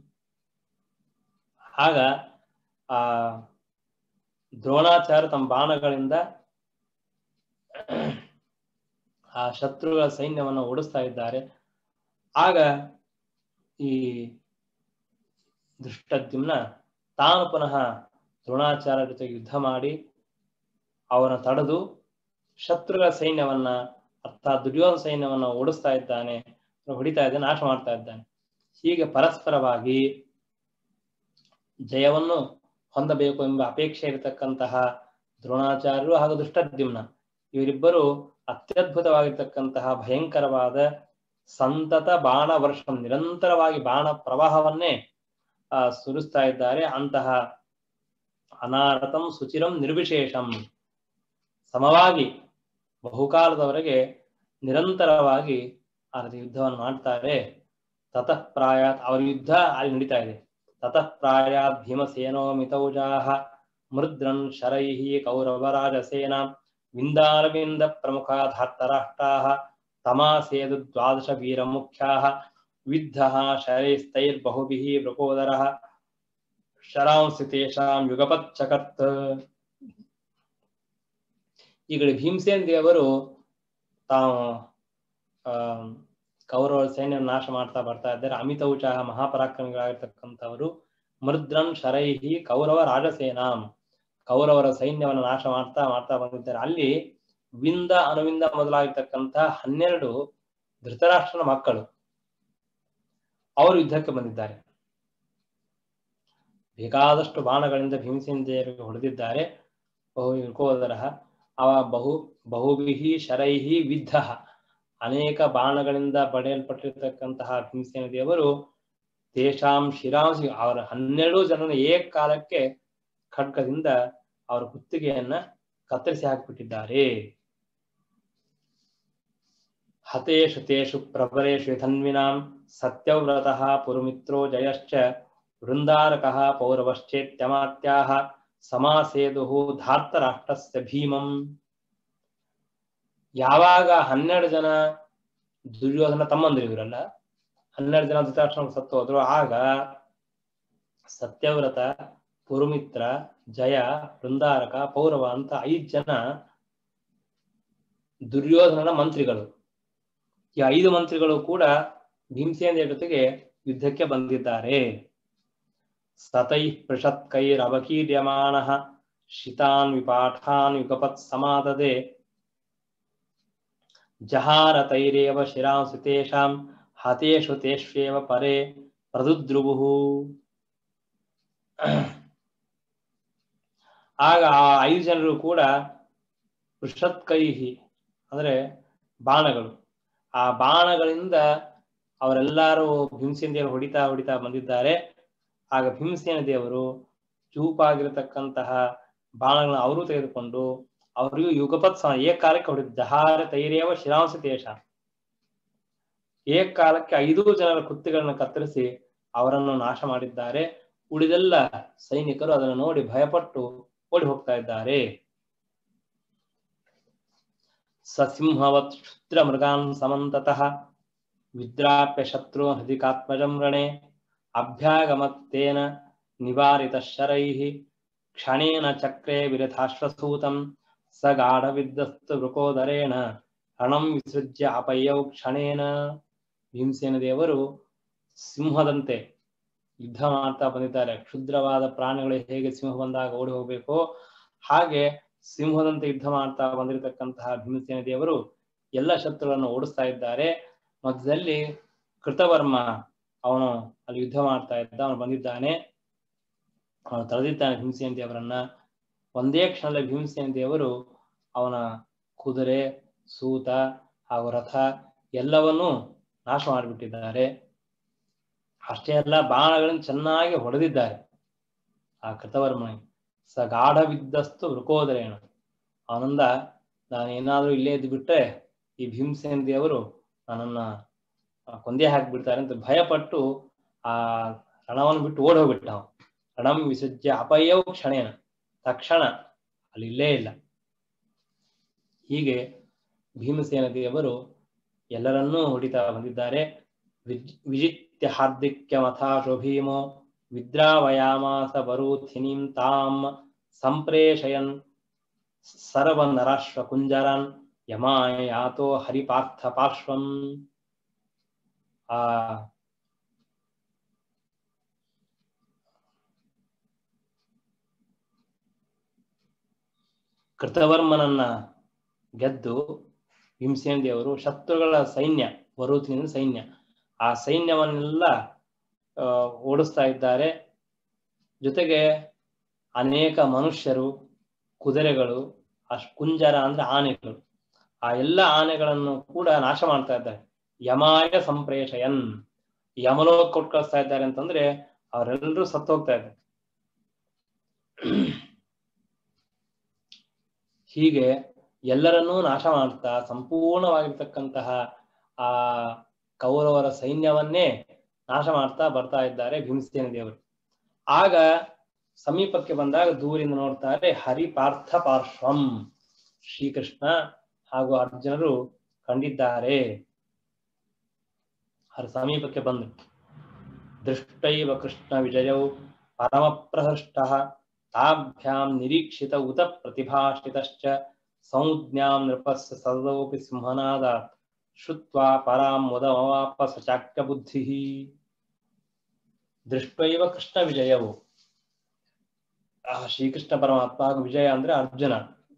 ಆಗ ಆ ದ್ರೋಣಾಚಾರ್ಯ ತಮ್ಮ ಬಾಣಗಳಿಂದ ಆ ಶತ್ರುಗಳ ಸೈನ್ಯವನ್ನು ಓಡಿಸ್ತಾ ಇದ್ದಾರೆ ಆಗ ಈ ದೃಷ್ಟದ್ಯುಮ್ನ ತಾನು ಪುನಃ ದ್ರೋಣಾಚಾರ್ಯ ಜೊತೆಗೆ ಯುದ್ಧ ಮಾಡಿ ಅವರನ್ನು ತಡೆದು ಶತ್ರುಗಳ ಸೈನ್ಯವನ್ನ ಅರ್ಥಾತ್ ದುರ್ಯೋಧನ ಸೈನ್ಯವನ್ನ ಓಡಿಸ್ತಾ ಇದ್ದಾನೆ ಹೊಡಿತಾ ಇದ್ದಾನೆ ನಾಶ ಮಾಡ್ತಾ ಇದ್ದಾನೆ ಹೀಗೆ ಪರಸ್ಪರವಾಗಿ ಜಯವನ್ನು ಹೊಂದಬೇಕು ಎಂಬ ಅಪೇಕ್ಷೆ ಇರತಕ್ಕಂತಹ ದ್ರೋಣಾಚಾರ್ಯರು ಹಾಗೂ ದುಷ್ಟದ್ಯುಮ್ನ ಇವರಿಬ್ಬರು ಅತ್ಯದ್ಭುತವಾಗಿರ್ತಕ್ಕಂತಹ ಭಯಂಕರವಾದ ಸಂತತ ಬಾಣ ವರ್ಷ ನಿರಂತರವಾಗಿ ಬಾಣ ಪ್ರವಾಹವನ್ನೇ ಆ ಸುರಿಸ್ತಾ ಇದ್ದಾರೆ ಅಂತಹ ಅನಾರತಂ ಸುಚಿರಂ ನಿರ್ವಿಶೇಷಂ ಸಮವಾಗಿ ಬಹುಕಾಲದವರೆಗೆ ನಿರಂತರವಾಗಿ ಆ ರೀತಿ ಯುದ್ಧವನ್ನು ಮಾಡ್ತಾರೆ ತತಃ ಪ್ರಾಯಾತ್ ಅವರ ಯುದ್ಧ ಅಲ್ಲಿ ನಡೀತಾ ಇದೆ ತತಃ ಪ್ರಾಯಾತ್ ಭೀಮಸೇನೋ ಮಿತೌಜಾಹ ಮೃದ್ರನ್ ಶರೈಃ ಕೌರವರಾಜಸೇನ ವಿಂದಾರವಿಂದ ಪ್ರಮುಖಾಧಾರ್ತರಾಷ್ಟ್ರಾಹ ತಮಾಸೇದು ದ್ವಾದಶ ವೀರಮುಖ್ಯಾಹ ವಿದ್ಧಃ ಶರೈಸ್ತೈರ್ಬಹುಭಿಃ ವೃಕೋದರಃ ಶರಾಂಸಿ ತೇಷಾಂ ಯುಗಪಚ್ಚಕರ್ತ್ ಈ ಕಡೆ ಭೀಮಸೇನ್ ದೇವರು ತಾವು ಆ ಕೌರವರ ಸೈನ್ಯ ನಾಶ ಮಾಡ್ತಾ ಬರ್ತಾ ಇದ್ದಾರೆ ಅಮಿತ ಉಚಾಹ ಮಹಾಪರಾಕ್ರಮಿಗಳಾಗಿರ್ತಕ್ಕಂಥವರು ಮೃದ್ರನ್ ಶರೈಹಿ ಕೌರವ ರಾಜಸೇನಾಂ ಕೌರವರ ಸೈನ್ಯವನ್ನು ನಾಶ ಮಾಡ್ತಾ ಮಾಡ್ತಾ ಬಂದಿದ್ದಾರೆ ಅಲ್ಲಿ ವಿಂದ ಅನುವಿಂದ ಮೊದಲಾಗಿರ್ತಕ್ಕಂಥ ಹನ್ನೆರಡು ಧೃತರಾಷ್ಟ್ರನ ಮಕ್ಕಳು ಅವರು ಯುದ್ಧಕ್ಕೆ ಬಂದಿದ್ದಾರೆ ಬೇಕಾದಷ್ಟು ಬಾಣಗಳಿಂದ ಭೀಮಸೇನ ದೇವರಿಗೆ ಹೊಡೆದಿದ್ದಾರೆ ಬಹು ಯುಕೋದರ ಅವ ಬಹು ಬಹುವಿಹಿ ಶರೈಹಿ ವಿದ್ಧ ಅನೇಕ ಬಾಣಗಳಿಂದ ಬಡಿಯಲ್ಪಟ್ಟಿರ್ತಕ್ಕಂತಹ ಭೀಮಸೇನ ದೇವರು ತೇಷಾಂ ಶಿರಾಂಶಿ ಅವರ ಹನ್ನೆರಡು ಜನನ ಏಕಕಾಲಕ್ಕೆ ಖಡ್ಗದಿಂದ ಅವರ ಕುತ್ತಿಗೆಯನ್ನ ಕತ್ತರಿಸಿ ಹಾಕಿಬಿಟ್ಟಿದ್ದಾರೆ ಹತೇಷು ತೇಷು ಪ್ರಬರೇಷು ಧನ್ವಿನಾಂ ಸತ್ಯವ್ರತಃ ಪುರುಮಿತ್ರೋ ಜಯಶ್ಚ ವೃಂದಾರಕಃ ಪೌರವಶ್ಚೇತ್ಯಮಾತ್ಯಾಹ ಸಮಾಸೇದು ಧಾರ್ತರಾಷ್ಟ್ರಸ್ಯ ಭೀಮಂ ಯಾವಾಗ ಹನ್ನೆರಡು ಜನ ದುರ್ಯೋಧನ ತಮ್ಮಂದ್ರು ಇವರಲ್ಲ ಹನ್ನೆರಡು ಜನ ಧೃತರಾಷ್ಟ್ರ ಸತ್ತು ಹೋದ್ರು ಆಗ ಸತ್ಯವ್ರತ ಪುರುಮಿತ್ರ ಜಯ ವೃಂದಾರಕ ಪೌರವ ಅಂತ ಐದ್ ಜನ ದುರ್ಯೋಧನನ ಮಂತ್ರಿಗಳು ಈ ಐದು ಮಂತ್ರಿಗಳು ಕೂಡ ಭೀಮಸೇನ ಜೊತೆಗೆ ಯುದ್ಧಕ್ಕೆ ಬಂದಿದ್ದಾರೆ ಸತೈ ಪೃಷತ್ಕೈರವಕೀರ್ಯಮಾಣ ಶಿತಾನ್ ವಿಪಾಠಾನ್ ಯುಗಪತ್ ಸಮಾದದೆ ಜಹಾರ ತೈರೇವ ಶಿರಾಂಸಿ ತೇಷಾಂ ಹತೇಷು ತೇಷ್ವೇವ ಪರೇ ಪ್ರದುದ್ರುವು ಆಗ ಆ ಐದು ಜನರು ಕೂಡ ಪೃಷತ್ಕೈಹಿ ಅಂದ್ರೆ ಬಾಣಗಳು ಆ ಬಾಣಗಳಿಂದ ಅವರೆಲ್ಲರೂ ಭೀಮಸೇನ ದೇವರು ಹೊಡಿತಾ ಹೊಡಿತಾ ಬಂದಿದ್ದಾರೆ ಆಗ ಭೀಮಸೇನ ದೇವರು ಚೂಪಾಗಿರತಕ್ಕಂತಹ ಬಾಣಗಳನ್ನ ಅವರು ತೆಗೆದುಕೊಂಡು ಅವರಿಗೂ ಯುಗಪತ್ ಏಕಾಲಕ್ಕೆ ಹೊಡೆದ ಜಹಾರ ತೈರೇವ ಶಿರಾಂಶ ದೇಶ ಏಕಕಾಲಕ್ಕೆ ಐದು ಜನರ ಕುತ್ತಿಗಳನ್ನು ಕತ್ತರಿಸಿ ಅವರನ್ನು ನಾಶ ಮಾಡಿದ್ದಾರೆ ಉಳಿದೆಲ್ಲ ಸೈನಿಕರು ಅದನ್ನು ನೋಡಿ ಭಯಪಟ್ಟು ಓಡಿ ಹೋಗ್ತಾ ಇದ್ದಾರೆ ಸಸಿಂಹವತ್ ಕ್ಷುದ್ರ ಮೃಗಾನ್ ಸಮಂತತಃ ವಿದ್ರಾಪ್ಯ ಶತ್ರು ಹೃದಿಕಾತ್ಮಜಂ ರಣೆ ಅಭ್ಯಾಗಮತ್ತೇನ ನಿವಾರಿತ ಶರೈಃ ಕ್ಷಣೇನ ಚಕ್ರೆ ವಿರಥಾಶ್ವಸೂತಂ ಸ ಗಾಢವಿದ್ದಸ್ತು ವೃಕೋದರೇಣ ರಣಂ ವಿಸೃಜ್ಯ ಅಪಯ್ಯೌ ಕ್ಷಣೇನ ಭೀಮಸೇನ ದೇವರು ಸಿಂಹದಂತೆ ಯುದ್ಧ ಮಾಡ್ತಾ ಬಂದಿದ್ದಾರೆ ಕ್ಷುದ್ರವಾದ ಪ್ರಾಣಿಗಳು ಹೇಗೆ ಸಿಂಹ ಬಂದಾಗ ಓಡಿ ಹೋಗ್ಬೇಕೋ ಹಾಗೆ ಸಿಂಹದಂತೆ ಯುದ್ಧ ಮಾಡ್ತಾ ಬಂದಿರತಕ್ಕಂತಹ ಭೀಮಸೇನ ದೇವರು ಎಲ್ಲ ಶತ್ರುಗಳನ್ನು ಓಡಿಸ್ತಾ ಇದ್ದಾರೆ ಮಧ್ಯದಲ್ಲಿ ಕೃತವರ್ಮ ಅವನು ಅಲ್ಲಿ ಯುದ್ಧ ಮಾಡ್ತಾ ಇದ್ದ ಅವನು ಬಂದಿದ್ದಾನೆ ಅವನು ತಳೆದಿದ್ದಾನೆ ಭೀಮಸೇನ ದೇವರನ್ನ ಒಂದೇ ಕ್ಷಣದಲ್ಲಿ ಭೀಮಸೇನ ದೇವರು ಅವನ ಕುದುರೆ ಸೂತ ಹಾಗೂ ರಥ ಎಲ್ಲವನ್ನೂ ನಾಶ ಮಾಡಿಬಿಟ್ಟಿದ್ದಾರೆ ಅಷ್ಟೇ ಅಲ್ಲ ಬಾಣಗಳನ್ನು ಚೆನ್ನಾಗಿ ಹೊಡೆದಿದ್ದಾರೆ ಆ ಕೃತವರ್ಮನಿಗೆ ಸ ಗಾಢವಿದ್ದಸ್ತು ವೃಕೋದರೇಣ ಅವನಿಂದ ನಾನೇನಾದ್ರೂ ಇಲ್ಲೇ ಇದ್ದು ಬಿಟ್ರೆ ಈ ಭೀಮಸೇನ ದೇವರು ನನ್ನನ್ನ ಕೊಂದೇ ಹಾಕಿಬಿಡ್ತಾರೆ ಅಂತ ಭಯಪಟ್ಟು ಆ ರಣವನ್ನು ಬಿಟ್ಟು ಓಡಿ ಹೋಗ್ಬಿಟ್ಟ ಅವನು ರಣಂ ವಿಸರ್ಜ್ಯ ಅಪಯವು ಕ್ಷಣೇನ ತಕ್ಷಣ ಅಲ್ಲಿ ಇಲ್ಲೇ ಇಲ್ಲ ಹೀಗೆ ಭೀಮಸೇನ ದೇವರು ಎಲ್ಲರನ್ನೂ ಹೊಡಿತಾ ಬಂದಿದ್ದಾರೆ ವಿಜಿತ್ಯ ಹಾರ್ದಿಕ್ಯ ಮಥಾಶೋ ಭೀಮೋ ವಿದ್ರಾವಯಾಮಾಸ ಬರೂಥಿನೀಂ ತಾಂ ಸಂಪ್ರೇಷಯನ್ ಸರ್ವ ನರಾಶ್ವ ಕುಂಜರನ್ ಯಮಾಯ ಯಾತೋ ಹರಿಪಾರ್ಥ ಪಾರ್ಶ್ವಂ ಆ ಕೃತವರ್ಮನನ್ನ ಗೆದ್ದು ಭೀಮಸೇನ ದೇವರು ಶತ್ರುಗಳ ಸೈನ್ಯ ಬರುತ್ತಿನ ಸೈನ್ಯ ಆ ಸೈನ್ಯವನ್ನೆಲ್ಲ ಓಡಿಸ್ತಾ ಇದ್ದಾರೆ ಜೊತೆಗೆ ಅನೇಕ ಮನುಷ್ಯರು ಕುದುರೆಗಳು ಅಶ್ ಕುಂಜರ ಅಂದ್ರೆ ಆನೆಗಳು ಆ ಎಲ್ಲ ಆನೆಗಳನ್ನು ಕೂಡ ನಾಶ ಮಾಡ್ತಾ ಇದ್ದಾರೆ ಯಮಾಯ ಸಂಪ್ರೇಷಯನ್ ಯಮಲೋಕ ಕೊಟ್ಟು ಕಳಿಸ್ತಾ ಇದ್ದಾರೆ ಅಂತಂದ್ರೆ ಅವರೆಲ್ಲರೂ ಸತ್ತು ಹೋಗ್ತಾ ಇದ್ದಾರೆ ಹೀಗೆ ಎಲ್ಲರನ್ನೂ ನಾಶ ಮಾಡ್ತಾ ಸಂಪೂರ್ಣವಾಗಿರ್ತಕ್ಕಂತಹ ಆ ಕೌರವರ ಸೈನ್ಯವನ್ನೇ ನಾಶ ಮಾಡ್ತಾ ಬರ್ತಾ ಇದ್ದಾರೆ ಭೀಮಸೇನ ದೇವರು ಆಗ ಸಮೀಪಕ್ಕೆ ಬಂದಾಗ ದೂರಿಂದ ನೋಡ್ತಾರೆ ಹರಿಪಾರ್ಥ ಪಾರ್ಶ್ವಂ ಶ್ರೀಕೃಷ್ಣ ಹಾಗೂ ಅರ್ಜುನರು ಕಂಡಿದ್ದಾರೆ ಹರ ಸಮೀಪಕ್ಕೆ ಬಂದು ದೃಷ್ಟೈವ ಕೃಷ್ಣ ವಿಜಯೌ ಪರಮ ಪ್ರಹೃಷ್ಟ ತಾಭ್ಯಾಂ ನಿರೀಕ್ಷಿತ ಉತ ಪ್ರತಿಭಾಷಿತಶ್ಚ ಸಂಜ್ಞಾಂ ನೃಪಸ್ಯ ಸರ್ವೋಪಿ ಸಿಂಹನಾದಾತ್ ಶ್ರುತ್ವಾ ಪರಾಂ ಮುದಮವಾಪ ಸಚಾಕ್ಯ ಬುದ್ಧಿ ದೃಷ್ಟೈವ ಕೃಷ್ಣ ವಿಜಯವು ಆ ಶ್ರೀಕೃಷ್ಣ ಪರಮಾತ್ಮ ಹಾಗೂ ವಿಜಯ ಅಂದ್ರೆ ಅರ್ಜುನ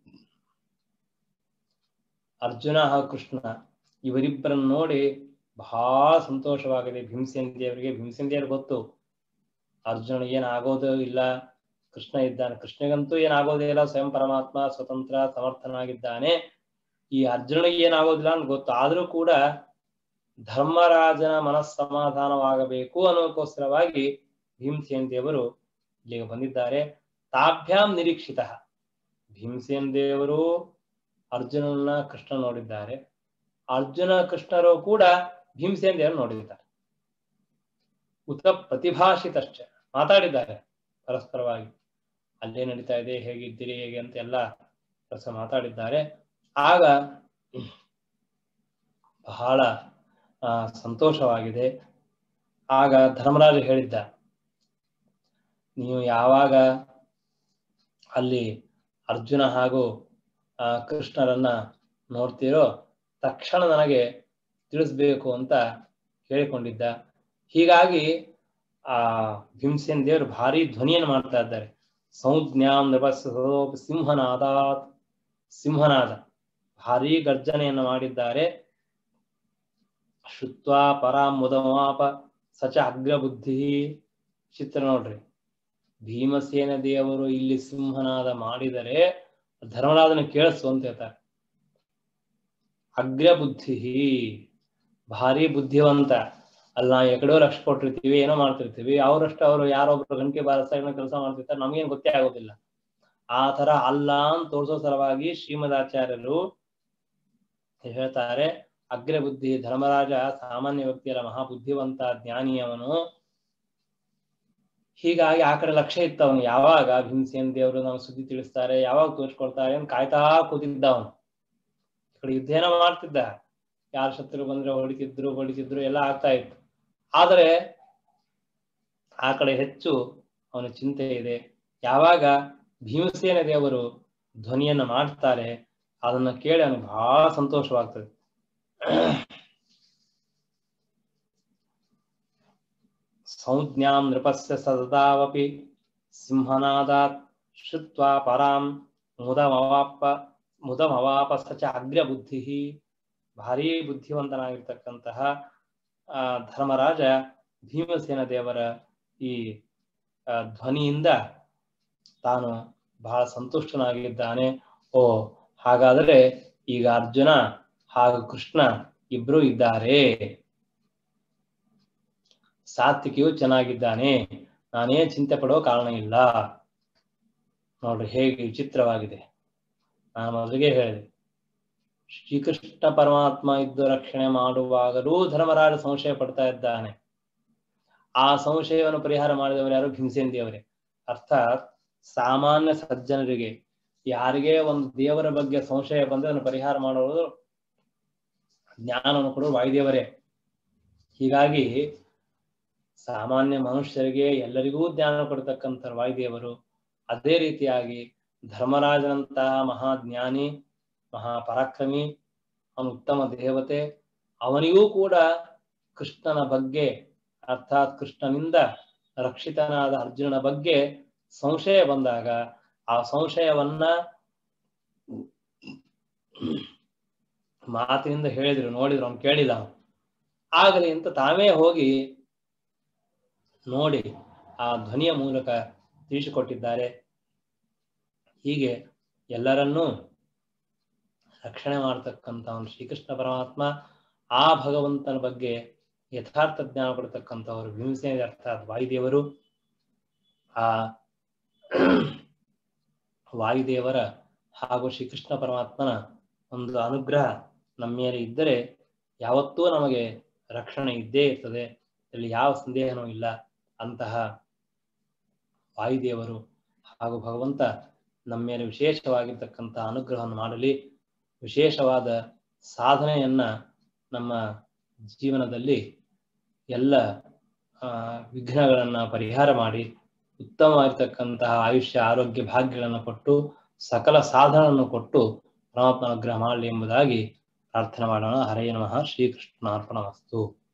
ಅರ್ಜುನ ಹಾಗೂ ಕೃಷ್ಣ ಇವರಿಬ್ಬರನ್ನು ನೋಡಿ ಬಹಳ ಸಂತೋಷವಾಗಿದೆ ಭೀಮಸೇನ ದೇವರಿಗೆ ಭೀಮಸೇನ ದೇವ್ರಿಗೆ ಗೊತ್ತು ಅರ್ಜುನ ಏನಾಗೋದು ಇಲ್ಲ ಕೃಷ್ಣ ಇದ್ದಾನೆ ಕೃಷ್ಣಗಂತೂ ಏನಾಗೋದೇ ಇಲ್ಲ ಸ್ವಯಂ ಪರಮಾತ್ಮ ಸ್ವತಂತ್ರ ಸಮರ್ಥನಾಗಿದ್ದಾನೆ ಈ ಅರ್ಜುನಿಗೆ ಏನಾಗೋದಿಲ್ಲ ಅಂತ ಗೊತ್ತು ಆದ್ರೂ ಕೂಡ ಧರ್ಮರಾಜನ ಮನಸ್ಸಮಾಧಾನವಾಗಬೇಕು ಅನ್ನೋಕ್ಕೋಸ್ಕರವಾಗಿ ಭೀಮಸೇನ್ ದೇವರು ಇಲ್ಲಿಗೆ ಬಂದಿದ್ದಾರೆ ತಾಭ್ಯಾಂ ನಿರೀಕ್ಷಿತ ಭೀಮಸೇನ್ ದೇವರು ಅರ್ಜುನನ ಕೃಷ್ಣ ನೋಡಿದ್ದಾರೆ ಅರ್ಜುನ ಕೃಷ್ಣರು ಕೂಡ ಭೀಮಸೇನ್ ದೇವರು ನೋಡಿದ್ದಾರೆ ಉತ ಪ್ರತಿಭಾಷಿತಶ್ಚ ಮಾತಾಡಿದ್ದಾರೆ ಪರಸ್ಪರವಾಗಿ ಅಲ್ಲೇ ನಡೀತಾ ಇದೆ ಹೇಗಿದ್ದೀರಿ ಹೇಗೆ ಅಂತ ಎಲ್ಲ ಕೆಲಸ ಮಾತಾಡಿದ್ದಾರೆ ಆಗ ಬಹಳ ಆ ಸಂತೋಷವಾಗಿದೆ ಆಗ ಧರ್ಮರಾಜ ಹೇಳಿದ್ದ ನೀವು ಯಾವಾಗ ಅಲ್ಲಿ ಅರ್ಜುನ ಹಾಗೂ ಆ ಕೃಷ್ಣರನ್ನ ನೋಡ್ತೀರೋ ತಕ್ಷಣ ನನಗೆ ತಿಳಿಸ್ಬೇಕು ಅಂತ ಹೇಳಿಕೊಂಡಿದ್ದ ಹೀಗಾಗಿ ಆ ಭೀಮಸೇನ್ ದೇವರು ಭಾರಿ ಧ್ವನಿಯನ್ನು ಮಾಡ್ತಾ ಇದ್ದಾರೆ ಸಂಜ್ಞಾಂ ನೃಪಸ್ ಸಿಂಹನಾದಾತ್ ಸಿಂಹನಾದ ಭಾರಿ ಗರ್ಜನೆಯನ್ನು ಮಾಡಿದ್ದಾರೆ ಶುತ್ವಾ ಪರಾಂ ಮುದಮಾಪ ಸಚ ಅಗ್ರಬುದ್ಧಿ ಚಿತ್ರ ನೋಡ್ರಿ ಭೀಮಸೇನ ದೇವರು ಇಲ್ಲಿ ಸಿಂಹನಾದ ಮಾಡಿದರೆ ಧರ್ಮರಾಜನ ಕೇಳಿಸು ಅಂತ ಹೇಳ್ತಾರೆ ಅಗ್ರಬುದ್ಧಿ ಭಾರಿ ಬುದ್ಧಿವಂತ ಅಲ್ಲ ನಾವು ಎಕಡೋ ಲಕ್ಷ ಕೊಟ್ಟಿರ್ತೀವಿ ಏನೋ ಮಾಡ್ತಿರ್ತೀವಿ ಅವರಷ್ಟು ಅವರು ಯಾರೊಬ್ರು ಗಂಟೆ ಬಾರಸ ಕೆಲಸ ಮಾಡ್ತಿರ್ತಾರೆ ನಮಗೇನು ಗೊತ್ತೇ ಆಗೋದಿಲ್ಲ ಆ ತರ ಅಲ್ಲ ಅಂತ ತೋರಿಸೋ ಸಲುವಾಗಿ ಶ್ರೀಮದಾಚಾರ್ಯರು ಹೇಳ್ತಾರೆ ಅಗ್ರಬುದ್ಧಿ ಧರ್ಮರಾಜ ಸಾಮಾನ್ಯ ವ್ಯಕ್ತಿಯಲ್ಲ ಮಹಾಬುದ್ಧಿವಂತ ಜ್ಞಾನಿ ಅವನು ಹೀಗಾಗಿ ಆ ಕಡೆ ಲಕ್ಷ್ಯ ಇತ್ತು ಅವನು ಯಾವಾಗ ಭೀಮಸೇನ್ ದೇವರು ನಾವು ಸುದ್ದಿ ತಿಳಿಸ್ತಾರೆ ಯಾವಾಗ ತೋರಿಸ್ಕೊಳ್ತಾರೆ ಅಂತ ಕಾಯ್ತಾ ಕೂತಿದ್ದ ಅವನು ಈ ಕಡೆ ಯುದ್ಧೇನ ಮಾಡ್ತಿದ್ದ ಯಾರ ಶತ್ರು ಬಂದ್ರೆ ಹೊಡಿತಿದ್ರು ಹೊಡಿತಿದ್ರು ಎಲ್ಲ ಆಗ್ತಾ ಇತ್ತು ಆದರೆ ಆ ಕಡೆ ಹೆಚ್ಚು ಅವನ ಚಿಂತೆ ಇದೆ ಯಾವಾಗ ಭೀಮಸೇನ ದೇವರು ಧ್ವನಿಯನ್ನ ಮಾಡ್ತಾರೆ ಅದನ್ನ ಕೇಳಿ ಅವನಿಗೆ ಬಹಳ ಸಂತೋಷವಾಗ್ತದೆ ಸಂಜ್ಞಾಂ ನೃಪಸ್ಯ ಸದಾವಪಿ ಸಿಂಹನಾದಾತ್ ಶ್ರುತ್ವಾ ಪರಾಂ ಮುದಮವಾಪ ಮುದಮವಾಪ ಸಚ ಅಗ್ರಬುದ್ಧಿ ಭಾರೀ ಬುದ್ಧಿವಂತನಾಗಿರ್ತಕ್ಕಂತಹ ಆ ಧರ್ಮರಾಜ ಭೀಮಸೇನ ದೇವರ ಈ ಆ, ಧ್ವನಿಯಿಂದ ತಾನು ಬಹಳ ಸಂತುಷ್ಟನಾಗಿದ್ದಾನೆ ಓ ಹಾಗಾದರೆ ಈಗ ಅರ್ಜುನ ಹಾಗೂ ಕೃಷ್ಣ ಇಬ್ರು ಇದ್ದಾರೆ ಸಾತ್ವಿಕಿಯು ಚೆನ್ನಾಗಿದ್ದಾನೆ ನಾನೇ ಚಿಂತೆ ಪಡೋ ಕಾರಣ ಇಲ್ಲ ನೋಡ್ರಿ ಹೇಗೆ ವಿಚಿತ್ರವಾಗಿದೆ ನಾನು ಮೊದಲಿಗೆ ಹೇಳಿದೆ ಶ್ರೀಕೃಷ್ಣ ಪರಮಾತ್ಮ ಇದ್ದು ರಕ್ಷಣೆ ಮಾಡುವಾಗಲೂ ಧರ್ಮರಾಜ ಸಂಶಯ ಪಡ್ತಾ ಇದ್ದಾನೆ ಆ ಸಂಶಯವನ್ನು ಪರಿಹಾರ ಮಾಡಿದವರು ಯಾರು ಭೀಮಸೇನ್ ದೇವರೇ ಅರ್ಥಾತ್ ಸಾಮಾನ್ಯ ಸಜ್ಜನರಿಗೆ ಯಾರಿಗೇ ಒಂದು ದೇವರ ಬಗ್ಗೆ ಸಂಶಯ ಬಂದ್ರೆ ಅದನ್ನು ಪರಿಹಾರ ಮಾಡೋದು ಜ್ಞಾನವನ್ನು ಕೊಡೋರು ವಾಯುದೇವರೇ ಹೀಗಾಗಿ ಸಾಮಾನ್ಯ ಮನುಷ್ಯರಿಗೆ ಎಲ್ಲರಿಗೂ ಜ್ಞಾನ ಕೊಡ್ತಕ್ಕಂಥ ವಾಯುದೇವರು ಅದೇ ರೀತಿಯಾಗಿ ಧರ್ಮರಾಜನಂತಹ ಮಹಾಜ್ಞಾನಿ ಮಹಾಪರಾಕ್ರಮಿ ಅವನು ಉತ್ತಮ ದೇವತೆ ಅವನಿಗೂ ಕೂಡ ಕೃಷ್ಣನ ಬಗ್ಗೆ ಅರ್ಥಾತ್ ಕೃಷ್ಣನಿಂದ ರಕ್ಷಿತನಾದ ಅರ್ಜುನನ ಬಗ್ಗೆ ಸಂಶಯ ಬಂದಾಗ ಆ ಸಂಶಯವನ್ನ ಮಾತಿನಿಂದ ಹೇಳಿದ್ರು ನೋಡಿದ್ರು ಅವ್ನು ಕೇಳಿದ ಅವ್ನು. ಆಗಲಿ ಅಂತ ತಾವೇ ಹೋಗಿ ನೋಡಿ ಆ ಧ್ವನಿಯ ಮೂಲಕ ತಿಳಿಸಿಕೊಟ್ಟಿದ್ದಾರೆ ಹೀಗೆ ಎಲ್ಲರನ್ನೂ ರಕ್ಷಣೆ ಮಾಡತಕ್ಕಂಥ ಅವನು ಶ್ರೀಕೃಷ್ಣ ಪರಮಾತ್ಮ ಆ ಭಗವಂತನ ಬಗ್ಗೆ ಯಥಾರ್ಥ ಜ್ಞಾನ ಕೊಡ್ತಕ್ಕಂಥವರು ಭೀಮಸೇನ ಅರ್ಥಾತ್ ವಾಯುದೇವರು ಆ ವಾಯುದೇವರ ಹಾಗೂ ಶ್ರೀಕೃಷ್ಣ ಪರಮಾತ್ಮನ ಒಂದು ಅನುಗ್ರಹ ನಮ್ಮ ಮೇಲೆ ಇದ್ದರೆ ಯಾವತ್ತೂ ನಮಗೆ ರಕ್ಷಣೆ ಇದ್ದೇ ಇರ್ತದೆ ಇಲ್ಲಿ ಯಾವ ಸಂದೇಹನೂ ಇಲ್ಲ ಅಂತಹ ವಾಯುದೇವರು ಹಾಗೂ ಭಗವಂತ ನಮ್ಮ ಮೇಲೆ ವಿಶೇಷವಾಗಿರ್ತಕ್ಕಂಥ ಅನುಗ್ರಹವನ್ನು ಮಾಡಲಿ ವಿಶೇಷವಾದ ಸಾಧನೆಯನ್ನ ನಮ್ಮ ಜೀವನದಲ್ಲಿ ಎಲ್ಲ ಆ, ವಿಘ್ನಗಳನ್ನ ಪರಿಹಾರ ಮಾಡಿ ಉತ್ತಮವಾಗಿರ್ತಕ್ಕಂತಹ ಆಯುಷ್ಯ ಆರೋಗ್ಯ ಭಾಗ್ಯಗಳನ್ನು ಕೊಟ್ಟು ಸಕಲ ಸಾಧನವನ್ನು ಕೊಟ್ಟು ಪರಮಾತ್ಮ ಅನುಗ್ರಹ ಮಾಡಲಿ ಎಂಬುದಾಗಿ ಪ್ರಾರ್ಥನೆ ಮಾಡೋಣ ಹರೇ ನಮಃ ಶ್ರೀಕೃಷ್ಣಾರ್ಪಣ ವಸ್ತು